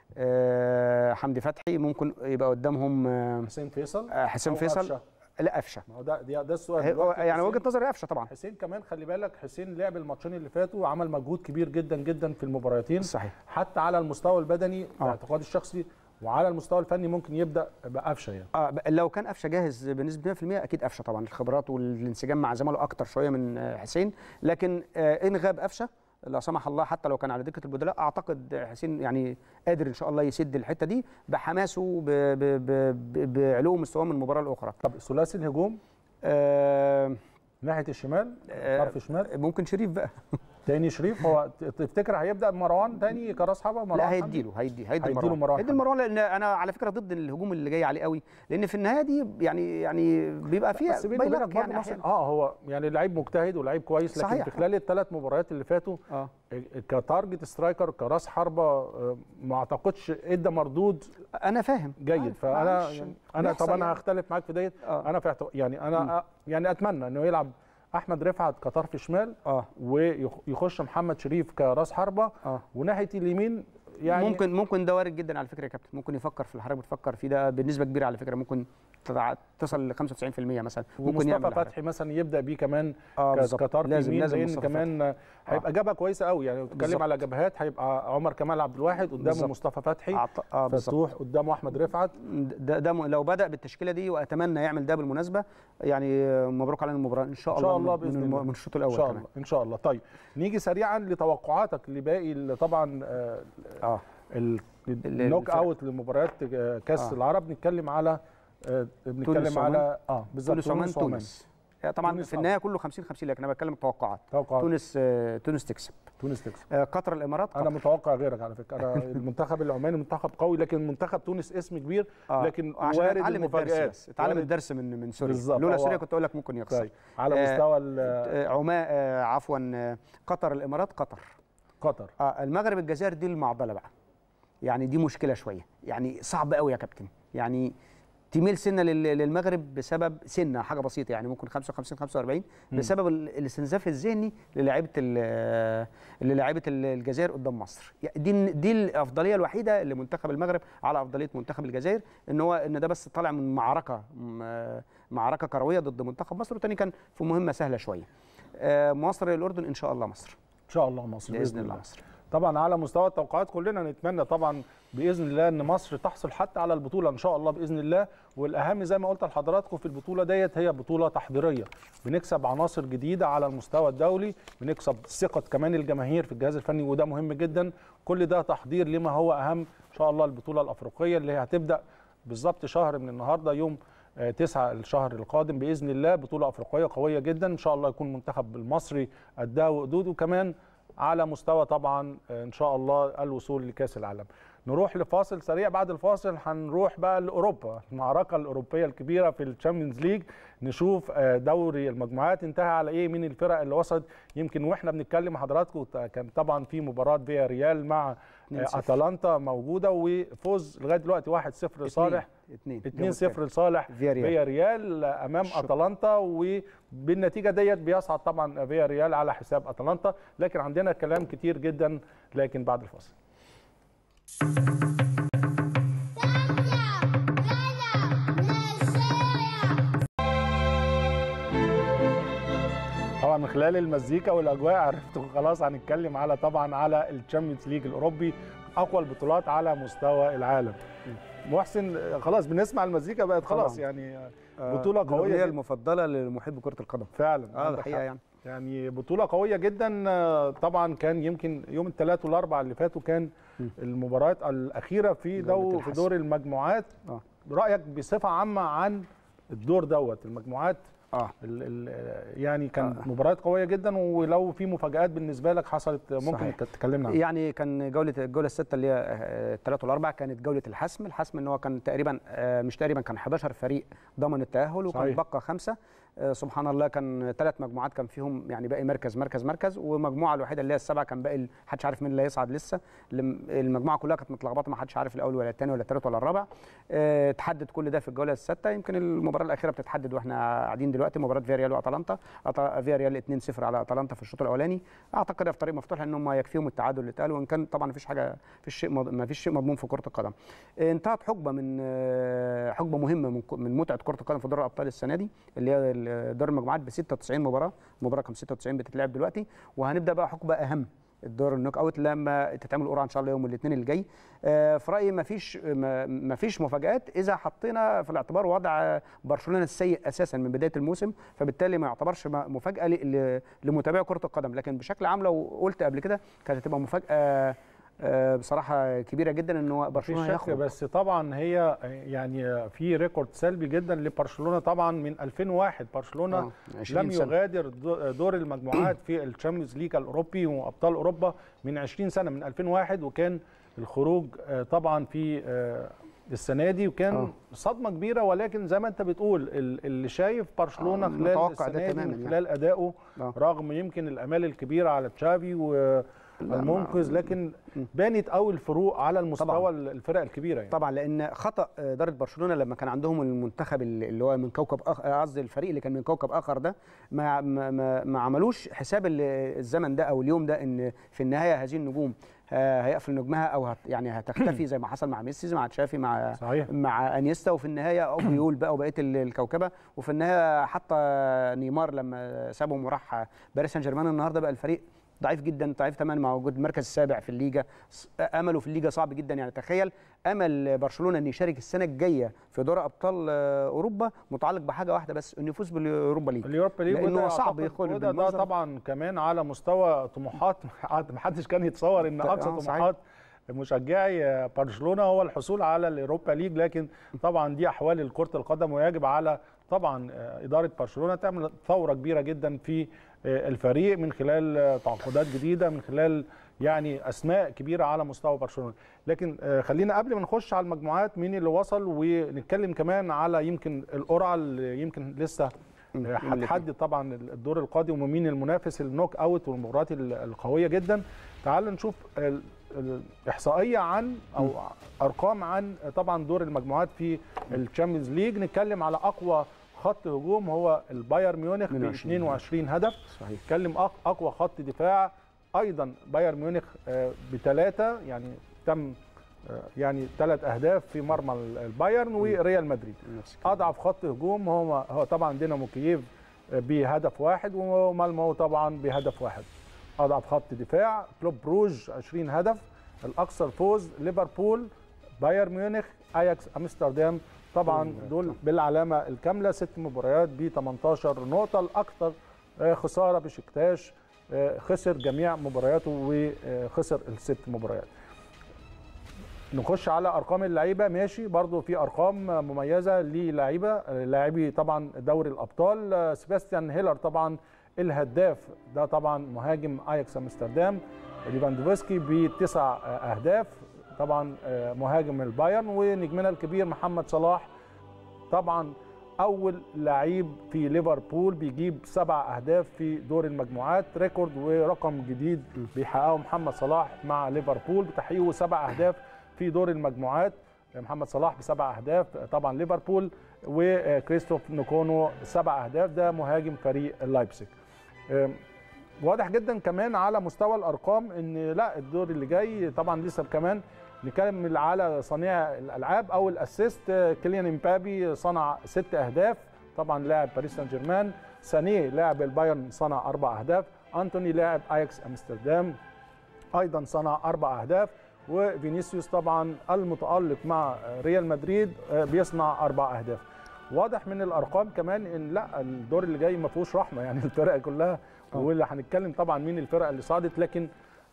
آه حمدي فتحي ممكن يبقى قدامهم آه حسين فيصل آه، حسين أو فيصل قفشة. لا قفشه ما هو ده ده, ده السؤال هو- دلوقتي يعني حسين- وجهه نظري قفشه طبعا حسين كمان خلي بالك حسين لعب الماتشين اللي فاتوا وعمل مجهود كبير جدا جدا في المباراتين صحيح حتى على المستوى البدني آه. باعتقادي الشخصي وعلى المستوى الفني ممكن يبدا بقفشه يعني اه ب- لو كان قفشه جاهز بنسبه 100% اكيد قفشه طبعا الخبرات والانسجام مع زمايله اكتر شويه من آه، حسين لكن آه، ان غاب قفشه لا سمح الله حتى لو كان على دكه البدلاء اعتقد حسين يعني قادر ان شاء الله يسد الحته دي بحماسه ب- ب- ب- ب- بعلو مستواه من المباراه الاخرى طب ثلاثي الهجوم آه ناحيه الشمال آه، طرف شمال ممكن شريف بقى تاني شريف هو ت- تفتكر هيبدا مروان تاني كراس حربه مروان لا حمدي؟ هيديله هيدي هيدي هيديله مروان مروان هيدي حمدي. مروان لان انا على فكره ضد الهجوم اللي جاي عليه قوي لان في النهايه دي يعني يعني بيبقى فيها بس بيني وبينك بايلك برضه يعني محسن أحياناً. اه هو يعني لعيب مجتهد ولعيب كويس لكن صحيح. في خلال الثلاث مباريات اللي فاتوا اه كتارجت سترايكر كراس حربه آه، ما اعتقدش ادى مردود انا فاهم جيد عارف، فانا معلش، يعني انا بيحصل طبعا يعني. هختلف معاك في ديت آه. انا في اعتق- يعني انا آه، يعني اتمنى انه يلعب احمد رفعت كطرف شمال اه ويخش محمد شريف كراس حربه اه وناحيه اليمين يعني ممكن ممكن ده وارد جدا على فكره يا كابتن ممكن يفكر في اللي حضرتك بتفكر فيه ده بنسبه كبيره على فكره ممكن تتع- تصل ل 95% مثلا ممكن يعمل ومصطفى حاجة. فتحي مثلا يبدا بيه كمان اه ك- بالظبط كطرف لازم يمين لازم لان مصطفى كمان هيبقى جبهه كويسه قوي يعني لو بالظبط. بتتكلم على جبهات هيبقى عمر كمال عبد الواحد قدامه بالظبط. مصطفى فتحي أعط- اه بالظبط فتوح قدامه احمد رفعت ده, ده م- لو بدا بالتشكيله دي واتمنى يعمل ده بالمناسبه يعني آه، مبروك علينا المباراه ان شاء ان الله شاء الله من- باذن من, الم- الله من الشوط ان الاول شاء كمان الله ان شاء الله طيب نيجي سريعا لتوقعاتك لباقي ال- طبعا آه، اه ال- ال- النوك الفرق. اوت لمباريات آه، كاس آه. العرب نتكلم على آه، بنتكلم تونس، على اه بالظبط تونس عمان وعمان. تونس يعني طبعا تونس في النهايه كله 50 50 لكن انا بتكلم توقعات توقعات تونس آه، تونس تكسب تونس تكسب آه، قطر الامارات انا قطر. متوقع غيرك على فكره انا المنتخب العماني منتخب قوي لكن منتخب تونس اسم كبير آه، لكن عشان وارد اتعلم الدرس المفاجآت بس اتعلم وارد- الدرس من من سوريا بالظبط، لولا هو- سوريا كنت اقول لك ممكن يخسر طيب على آه، مستوى ال- آه، عمان آه، عفوا آه، قطر الامارات قطر قطر اه المغرب الجزائر دي المعضله بقى يعني دي مشكله شويه يعني صعب قوي يا كابتن يعني تميل سنه لل- للمغرب بسبب سنه حاجه بسيطه يعني ممكن 55 45 بسبب ال- الاستنزاف الذهني للاعيبه ال- للاعيبه ال- الجزائر قدام مصر يعني دي دي الافضليه الوحيده لمنتخب المغرب على افضليه منتخب الجزائر ان هو ان ده بس طالع من معركه م- معركه كرويه ضد منتخب مصر والتاني كان في مهمه سهله شويه آه، مصر الاردن ان شاء الله مصر ان شاء الله مصر باذن الله مصر طبعا على مستوى التوقعات كلنا نتمنى طبعا باذن الله ان مصر تحصل حتى على البطوله ان شاء الله باذن الله والاهم زي ما قلت لحضراتكم في البطوله ديت هي بطوله تحضيريه بنكسب عناصر جديده على المستوى الدولي بنكسب ثقه كمان الجماهير في الجهاز الفني وده مهم جدا كل ده تحضير لما هو اهم ان شاء الله البطوله الافريقيه اللي هي هتبدا بالظبط شهر من النهارده يوم آه، تسعة الشهر القادم باذن الله بطوله افريقيه قويه جدا ان شاء الله يكون المنتخب المصري قدها وقدوده كمان على مستوى طبعا آه، ان شاء الله الوصول لكاس العالم نروح لفاصل سريع بعد الفاصل هنروح بقى لاوروبا المعركه الاوروبيه الكبيره في الشامبيونز ليج نشوف آه، دوري المجموعات انتهى على ايه مين الفرق اللي وصلت يمكن واحنا بنتكلم مع حضراتكم كان طبعا في مباراه فيا ريال مع آه، 2-0. اتلانتا موجوده وفوز لغايه دلوقتي 1-0 لصالح 2 2-0 لصالح فيا ريال. فيا ريال امام شكرا. اتلانتا وبالنتيجه ديت بيصعد طبعا فيا ريال على حساب اتلانتا لكن عندنا كلام كتير جدا لكن بعد الفاصل طبعا من خلال المزيكا والاجواء عرفتوا خلاص هنتكلم على طبعا على الشامبيونز ليج الاوروبي اقوى البطولات على مستوى العالم محسن خلاص بنسمع المزيكا بقت خلاص طبعاً. يعني بطوله قويه الأغنية جدا. المفضله لمحب كره القدم فعلا اه عندك الحقيقه حق. يعني يعني بطولة قوية جدا آه، طبعا كان يمكن يوم الثلاث والاربع اللي فاتوا كان المباريات الأخيرة في جولة دو في الحسم. دور المجموعات اه رأيك بصفة عامة عن الدور دوت المجموعات اه ال ال يعني كان آه. مباريات قوية جدا ولو في مفاجآت بالنسبة لك حصلت ممكن صحيح. تكلمنا عنها يعني كان جوله الجوله السادسه اللي هي الثلاث والاربع كانت جوله الحسم الحسم ان هو كان تقريبا آه، مش تقريبا كان 11 فريق ضمن التاهل وكان صحيح. بقى خمسه آه، سبحان الله كان ثلاث مجموعات كان فيهم يعني باقي مركز مركز مركز ومجموعه الوحيده اللي هي السبعه كان باقي محدش عارف مين اللي هيصعد لسه لم- المجموعه كلها كانت متلخبطه ما حدش عارف الاول ولا الثاني ولا الثالث ولا الرابع آه، اتحدد كل ده في الجوله السادسه يمكن المباراه الاخيره بتتحدد واحنا قاعدين دلوقتي مباراه فياريال واتلانتا أط- فياريال 2-0 على اتلانتا في الشوط الاولاني اعتقد في طريق مفتوح لان هم يكفيهم التعادل اللي اتقال وان كان طبعا ما فيش حاجه فيش شيء مض- ما فيش شيء مضمون في كره القدم آه، انتهت حقبه من آه، حقبه مهمه من ك- من متعه كره القدم في دوري الابطال السنه دي اللي هي ال- دور المجموعات ب 96 مباراه المباراه كام 96 بتتلعب دلوقتي وهنبدا بقى حقبه اهم الدور النوك اوت لما تتعمل القرعه ان شاء الله يوم الاثنين الجاي آه، في رايي ما فيش ما فيش مفاجات اذا حطينا في الاعتبار وضع برشلونه السيء اساسا من بدايه الموسم فبالتالي ما يعتبرش م- مفاجاه ل- ل- لمتابعي كره القدم لكن بشكل عام لو قلت قبل كده كانت هتبقى مفاجاه آه، بصراحه كبيره جدا ان هو مفيش برشلونه شك هيخرج بس طبعا هي يعني في ريكورد سلبي جدا لبرشلونه طبعا من 2001 برشلونه آه، 20 لم سنة. يغادر دو- دور المجموعات في الشامبيونز ليج الاوروبي وابطال اوروبا من 20 سنه من 2001 وكان الخروج آه، طبعا في آه، السنه دي وكان آه. صدمه كبيره ولكن زي ما انت بتقول ال- اللي شايف برشلونه آه، خلال متوقع ده السنه دي تماماً من يعني. خلال ادائه آه. رغم يمكن الامال الكبيره على تشافي والمنقذ لكن بانت قوي الفروق على المستوى طبعاً. الفرق الكبيره يعني. طبعا لان خطا اداره برشلونه لما كان عندهم المنتخب اللي هو من كوكب اخر قصدي الفريق اللي كان من كوكب اخر ده ما ما, ما, ما عملوش حساب ال- الزمن ده او اليوم ده ان في النهايه هذه النجوم آه، هيقفل نجمها او هت يعني هتختفي زي ما حصل مع ميسي مع تشافي مع صحيح. مع انيستا وفي النهايه او بيول بقى وبقيه ال- الكوكبه وفي النهايه حتى نيمار لما سابهم وراح باريس سان جيرمان النهارده بقى الفريق ضعيف جدا ضعيف تماما مع وجود المركز السابع في الليجا ص- امله في الليجا صعب جدا يعني تخيل امل برشلونه ان يشارك السنه الجايه في دوري ابطال آه، اوروبا متعلق بحاجه واحده بس انه يفوز بالاوروبا ليج اليوروبا ليج لأنه وده صعب أعتقد- يدخل وده ده بالمنظر. طبعا كمان على مستوى طموحات ما حدش كان يتصور ان اقصى آه، صحيح. طموحات مشجعي برشلونه هو الحصول على اليوروبا ليج لكن طبعا دي احوال كره القدم ويجب على طبعا اداره برشلونه تعمل ثوره كبيره جدا في الفريق من خلال تعاقدات جديده من خلال يعني اسماء كبيره على مستوى برشلونه لكن آه، خلينا قبل ما نخش على المجموعات مين اللي وصل ونتكلم كمان على يمكن القرعه اللي يمكن لسه آه، هتحدد طبعا الدور القادم ومين المنافس النوك اوت والمباريات ال- القويه جدا تعال نشوف ال- ال- احصائيه عن او ارقام عن طبعا دور المجموعات في الشامبيونز ليج نتكلم على اقوى خط هجوم هو البايرن ميونخ ب 22 22 هدف صحيح نتكلم أق- اقوى خط دفاع ايضا بايرن ميونخ بثلاثه يعني تم آه، يعني ثلاث اهداف في مرمى ال- البايرن وريال مدريد نفس الكلام. اضعف خط هجوم هو هو طبعا دينامو كييف آه، بهدف واحد ومالمو طبعا بهدف واحد اضعف خط دفاع كلوب بروج 20 هدف الاكثر فوز ليفربول بايرن ميونخ اياكس امستردام طبعا دول بالعلامه الكامله ست مباريات ب 18 نقطه الاكثر آه، خساره بشكتاش آه، خسر جميع مبارياته وخسر الست مباريات نخش على ارقام اللعيبه ماشي برضو في ارقام مميزه للاعيبه لاعبي طبعا دوري الابطال آه، سيباستيان هيلر طبعا الهداف ده طبعا مهاجم اياكس امستردام ليفاندوفسكي بتسع آه، اهداف طبعا آه، مهاجم البايرن ونجمنا الكبير محمد صلاح طبعا اول لعيب في ليفربول بيجيب سبع اهداف في دور المجموعات ريكورد ورقم جديد بيحققه محمد صلاح مع ليفربول بتحقيقه سبع اهداف في دور المجموعات محمد صلاح بسبع اهداف طبعا ليفربول وكريستوف نكونو سبع اهداف ده مهاجم فريق لايبسك أم، واضح جدا كمان على مستوى الارقام ان لا الدور اللي جاي طبعا لسه كمان نتكلم على صانع الالعاب او الاسيست كيليان امبابي صنع ست اهداف طبعا لاعب باريس سان جيرمان سانيه لاعب البايرن صنع اربع اهداف انتوني لاعب اياكس امستردام ايضا صنع اربع اهداف وفينيسيوس طبعا المتالق مع ريال مدريد آه، بيصنع اربع اهداف واضح من الارقام كمان ان لا الدور اللي جاي ما فيهوش رحمه يعني الفرق كلها واللي هنتكلم طبعا مين الفرق اللي صعدت لكن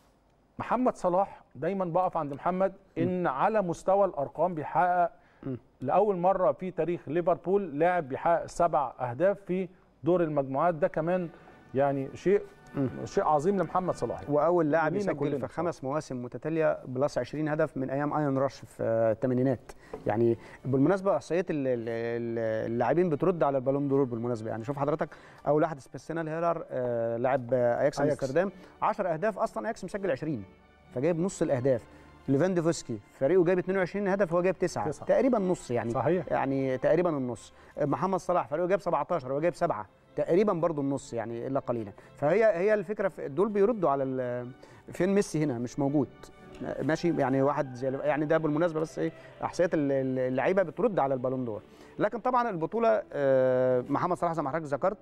محمد صلاح دايما بقف عند محمد ان على مستوى الارقام بيحقق لاول مره في تاريخ ليفربول لاعب بيحقق سبع اهداف في دور المجموعات ده كمان يعني شيء شيء عظيم لمحمد صلاح واول لاعب لينا يسجل كلنا في خمس مواسم متتاليه بلس 20 هدف من ايام ايان راش في آه، الثمانينات يعني بالمناسبه احصائيات ال- ال- ال- اللاعبين بترد على البالون دور بالمناسبه يعني شوف حضرتك اول واحد سبيستينال هيلر آه، لاعب آه، اياكس أياكس. امستردام 10 اهداف اصلا اياكس مسجل 20 فجايب نص الاهداف ليفاندوفسكي فريقه جايب 22 هدف هو جايب 9 تسعة. تقريبا نص يعني صحيح. يعني تقريبا النص محمد صلاح فريقه جايب 17 هو جايب 7 تقريبا برضو النص يعني الا قليلا فهي هي الفكره في دول بيردوا على ال- فين ميسي هنا مش موجود ماشي يعني واحد زي يعني ده بالمناسبه بس ايه احصائيات ال- ال- اللعيبه بترد على البالون دور لكن طبعا البطوله آه، محمد صلاح زي ما حضرتك ذكرت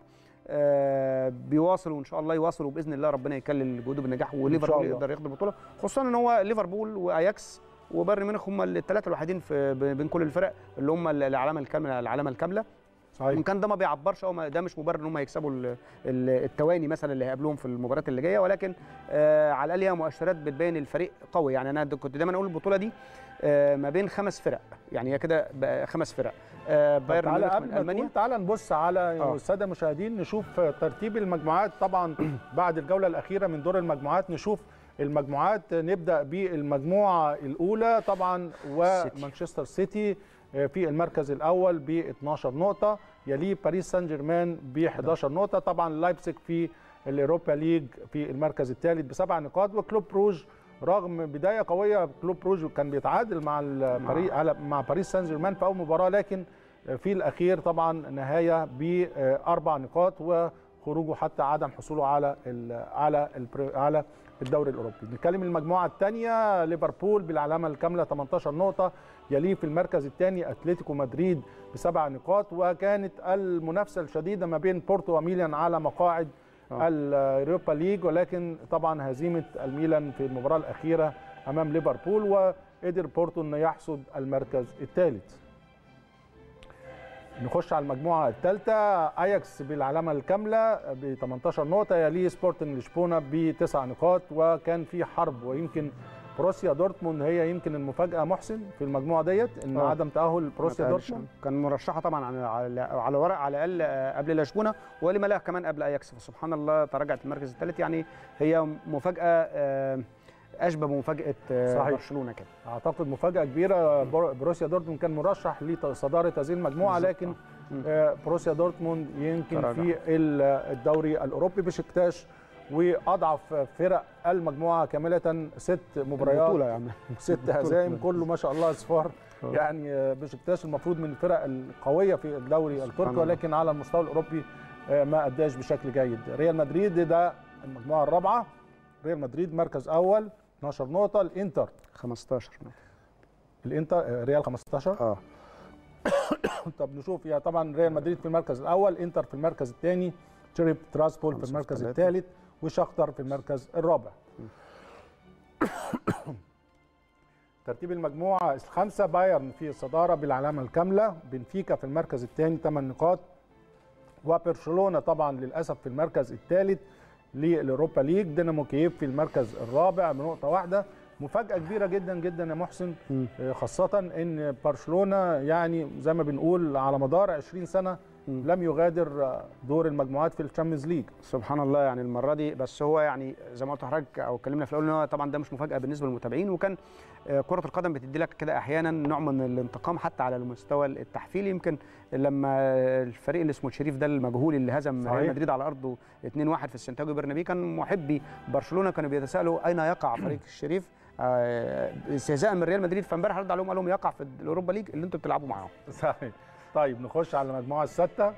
آه، بيواصل وان شاء الله يواصل وباذن الله ربنا يكلل جهوده بالنجاح وليفربول الله. يقدر ياخد البطوله خصوصا ان هو ليفربول واياكس وبايرن ميونخ هم الثلاثه الوحيدين في ب- بين كل الفرق اللي هم العلامه الكامله العلامه الكامله وان صحيح كان ده ما بيعبرش او ما- ده مش مبرر ان هم يكسبوا ال- ال- التواني مثلا اللي هيقابلوهم في المباريات اللي جايه ولكن آه على الاقل هي مؤشرات بتبين الفريق قوي يعني انا د- كنت دايما اقول البطوله دي آه ما بين خمس فرق يعني هي كده بقى خمس فرق آه بايرن تعالى ميونخ قبل من ما المانيا تقول تعالى نبص على آه. الساده المشاهدين نشوف ترتيب المجموعات طبعا بعد الجوله الاخيره من دور المجموعات نشوف المجموعات نبدا بالمجموعه الاولى طبعا ومانشستر سيتي في المركز الاول ب 12 نقطه يليه باريس سان جيرمان ب 11 نقطه طبعا لايبزيج في الاوروبا ليج في المركز الثالث بسبع نقاط وكلوب بروج رغم بدايه قويه كلوب بروج كان بيتعادل مع البري... على- مع باريس سان جيرمان في اول مباراه لكن في الاخير طبعا نهايه باربع نقاط وخروجه حتى عدم حصوله على ال على ال على الدوري الاوروبي نتكلم المجموعه الثانيه ليفربول بالعلامه الكامله 18 نقطه يليه في المركز الثاني اتلتيكو مدريد بسبع نقاط وكانت المنافسه الشديده ما بين بورتو وميلان على مقاعد آه. اليوروبا ليج ولكن طبعا هزيمه الميلان في المباراه الاخيره امام ليفربول وقدر بورتو انه يحصد المركز الثالث نخش على المجموعه الثالثه اياكس بالعلامه الكامله ب 18 نقطه يليه سبورتنج لشبونه بتسع نقاط وكان في حرب ويمكن بروسيا دورتموند هي يمكن المفاجاه محسن في المجموعه ديت ان آه. عدم تاهل بروسيا ما تقلش. دورتموند كان مرشحه طبعا على على, على ورق على الاقل آه، قبل لشبونه ولما لا كمان قبل اياكس فسبحان الله تراجعت المركز الثالث يعني هي مفاجاه آه، اشبه بمفاجاه آه، صحيح. برشلونه كده اعتقد مفاجاه كبيره بر- بروسيا دورتموند كان مرشح لصداره هذه المجموعه بالظبط. لكن مم. آه، بروسيا دورتموند يمكن تراجع. في ال- الدوري الاوروبي بشكتاش واضعف فرق المجموعه كامله ست مباريات البطوله يا عم ست هزائم كله ما شاء الله اصفار آه. يعني آه، بشكتاش المفروض من الفرق القويه في الدوري التركي الله. ولكن على المستوى الاوروبي آه، ما اداش بشكل جيد ريال مدريد ده المجموعه الرابعه ريال مدريد مركز اول 12 نقطه الانتر 15 الانتر آه، ريال 15 اه طب نشوف يا طبعا ريال مدريد في المركز الاول انتر في المركز الثاني تشيريب تراسبول في خمسة في المركز ثلاثة. الثالث وشختر في المركز الرابع ترتيب المجموعه الخامسه بايرن في الصداره بالعلامه الكامله بنفيكا في المركز الثاني 8 نقاط وبرشلونه طبعا للاسف في المركز الثالث للاوروبا ليج دينامو كييف في المركز الرابع بنقطه واحده مفاجاه كبيره جدا جدا يا محسن مم. آه، خاصه ان برشلونه يعني زي ما بنقول على مدار 20 سنه مم. لم يغادر آه، دور المجموعات في الشامبيونز ليج سبحان الله يعني المره دي بس هو يعني زي ما قلت لحضرتك او اتكلمنا في الاول ان هو طبعا ده مش مفاجاه بالنسبه للمتابعين وكان آه، كره القدم بتدي لك كده احيانا نوع من الانتقام حتى على المستوى التحفيلي يمكن لما الفريق اللي اسمه الشريف ده المجهول اللي هزم صحيح. ريال مدريد على ارضه 2-1 في السانتياغو برنابي كان محبي برشلونه كانوا بيتساءلوا اين يقع فريق الشريف آه، استهزاء من ريال مدريد فامبارح رد عليهم قال لهم يقع في الاوروبا ليج اللي انتوا بتلعبوا معاهم صحيح طيب نخش على المجموعه السادسه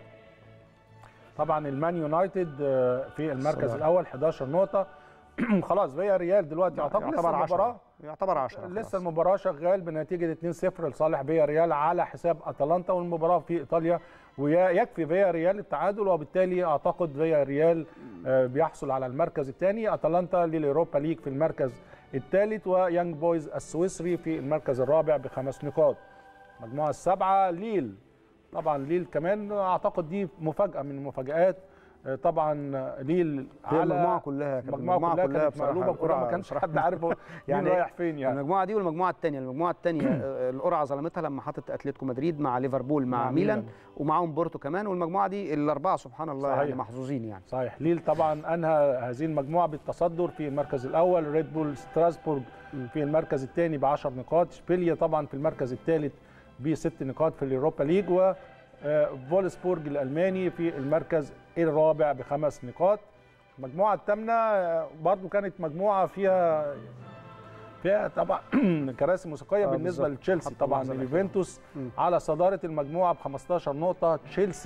طبعا المان يونايتد آه، في المركز الصدارة. الاول 11 نقطه خلاص فيا ريال دلوقتي اعتقد لسه يعتبر 10 المباراه يعتبر 10 لسه المباراه شغال بنتيجه 2-0 لصالح فيا ريال على حساب اتلانتا والمباراه في ايطاليا ويكفي فيا ريال التعادل وبالتالي اعتقد فيا ريال آه، بيحصل على المركز الثاني اتلانتا للاوروبا ليج في المركز الثالث ويانج بويز السويسري في المركز الرابع بخمس نقاط المجموعه السابعه ليل طبعا ليل كمان اعتقد دي مفاجاه من المفاجات آه، طبعا ليل هي المجموعه كلها يا كابتن، المجموعه كلها كانت بصراحة مقلوبه كلها ما القرعة كانش بصراحة حد عارف هو مين يعني رايح فين يعني المجموعه دي والمجموعه الثانيه المجموعه الثانيه القرعه ظلمتها لما حطت اتلتيكو مدريد مع ليفربول مع, مع ميلان, ميلان. ومعاهم بورتو كمان والمجموعه دي الاربعه سبحان الله صحيح. يعني محظوظين يعني صحيح ليل طبعا انهى هذه المجموعه بالتصدر في المركز الاول ريد بول ستراسبورغ في المركز الثاني ب 10 نقاط اشبيليا طبعا في المركز الثالث بست نقاط في اليوروبا ليج و آه، فولسبورج الالماني في المركز الرابع بخمس نقاط المجموعه الثامنه آه، برضو كانت مجموعه فيها فيها طبعا كراسي موسيقيه آه، بالنسبه بالظبط. لتشيلسي حتى طبعا اللحظة الأخيرة. اليوفنتوس مم. على صداره المجموعه ب 15 نقطه تشيلسي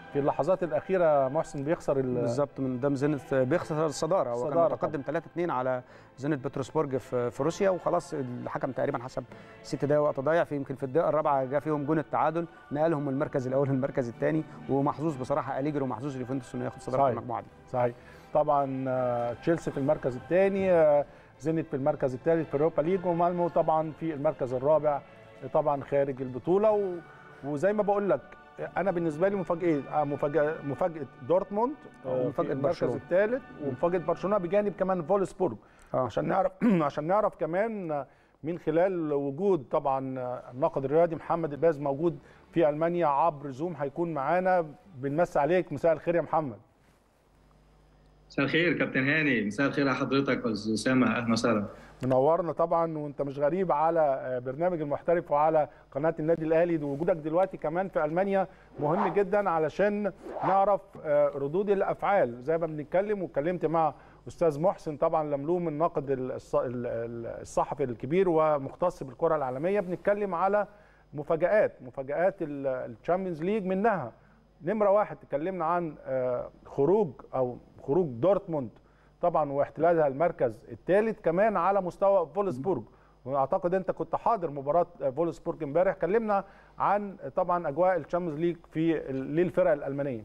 في اللحظات الاخيره محسن بيخسر ال- بالظبط من قدام زينت بيخسر الصداره هو كان الصدارة متقدم 3 2 على زينت بطرسبورج في في روسيا وخلاص الحكم تقريبا حسب ست دقايق وقت ضايع في يمكن في الدقيقه الرابعه جاء فيهم جون التعادل نقلهم من المركز الاول للمركز الثاني ومحظوظ بصراحه اليجري ومحظوظ يوفنتوس انه ياخد صداره صحيح. المجموعه دي صحيح طبعا آه، تشيلسي في المركز الثاني آه، زينت في المركز الثالث في اليوروبا ليج ومالمو طبعا في المركز الرابع آه، طبعا خارج البطوله و... وزي ما بقول لك آه، انا بالنسبه لي مفاجاه آه، مفاجاه مفاجاه دورتموند آه، ومفاجأة في المركز برشلونة. الثالث ومفاجاه برشلونه بجانب كمان فولسبورج اه عشان نعرف عشان نعرف كمان آه، من خلال وجود طبعا آه، الناقد الرياضي محمد الباز موجود في المانيا عبر زوم هيكون معانا بنمسي عليك مساء الخير يا محمد مساء الخير كابتن هاني مساء الخير على حضرتك يا استاذ اسامه اهلا وسهلا منورنا طبعا وانت مش غريب على برنامج المحترف وعلى قناه النادي الاهلي وجودك دلوقتي كمان في المانيا مهم جدا علشان نعرف آه، ردود الافعال زي ما بنتكلم واتكلمت مع استاذ محسن طبعا لملوم الناقد الص- ال- ال- الصحفي الكبير ومختص بالكره العالميه بنتكلم على مفاجات مفاجات الشامبيونز ليج منها نمره واحد تكلمنا عن آه، خروج او خروج دورتموند طبعا واحتلالها المركز الثالث كمان على مستوى فولسبورج واعتقد انت كنت حاضر مباراه فولسبورج امبارح كلمنا عن طبعا اجواء الشامبيونز ليج في للفرق الالمانيه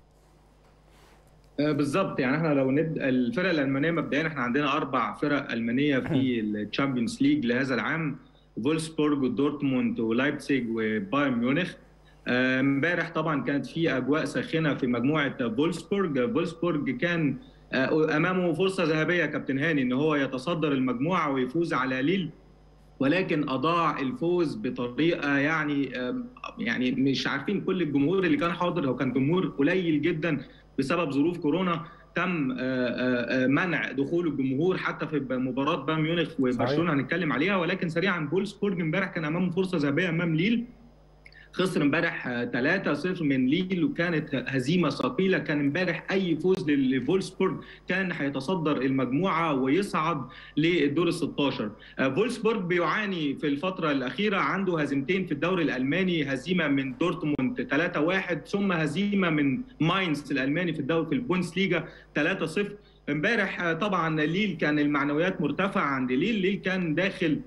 آه، بالظبط يعني احنا لو نبدا الفرق الالمانيه مبدئيا احنا عندنا اربع فرق المانيه في الشامبيونز ليج لهذا العام فولسبورج ودورتموند ولايبزيج وبايرن ميونخ آه، امبارح طبعا كانت في اجواء ساخنه في مجموعه فولسبورج فولسبورج كان آه، امامه فرصه ذهبيه يا كابتن هاني ان هو يتصدر المجموعه ويفوز على ليل ولكن اضاع الفوز بطريقه يعني آم، يعني مش عارفين كل الجمهور اللي كان حاضر هو كان جمهور قليل جدا بسبب ظروف كورونا تم آه، آه، آه، منع دخول الجمهور حتى في مباراه بايرن ميونخ وبرشلونه هنتكلم عليها ولكن سريعا فولسبورج امبارح كان امامه فرصه ذهبيه امام ليل خسر امبارح آه، 3-0 من ليل وكانت هزيمه ثقيله كان امبارح اي فوز لفولسبورج كان هيتصدر المجموعه ويصعد للدور ال 16 آه، فولسبورج بيعاني في الفتره الاخيره عنده هزيمتين في الدوري الالماني هزيمه من دورتموند 3-1 ثم هزيمه من ماينز الالماني في الدوري في البوندسليجا 3-0 امبارح آه، طبعا ليل كان المعنويات مرتفعه عند ليل ليل كان داخل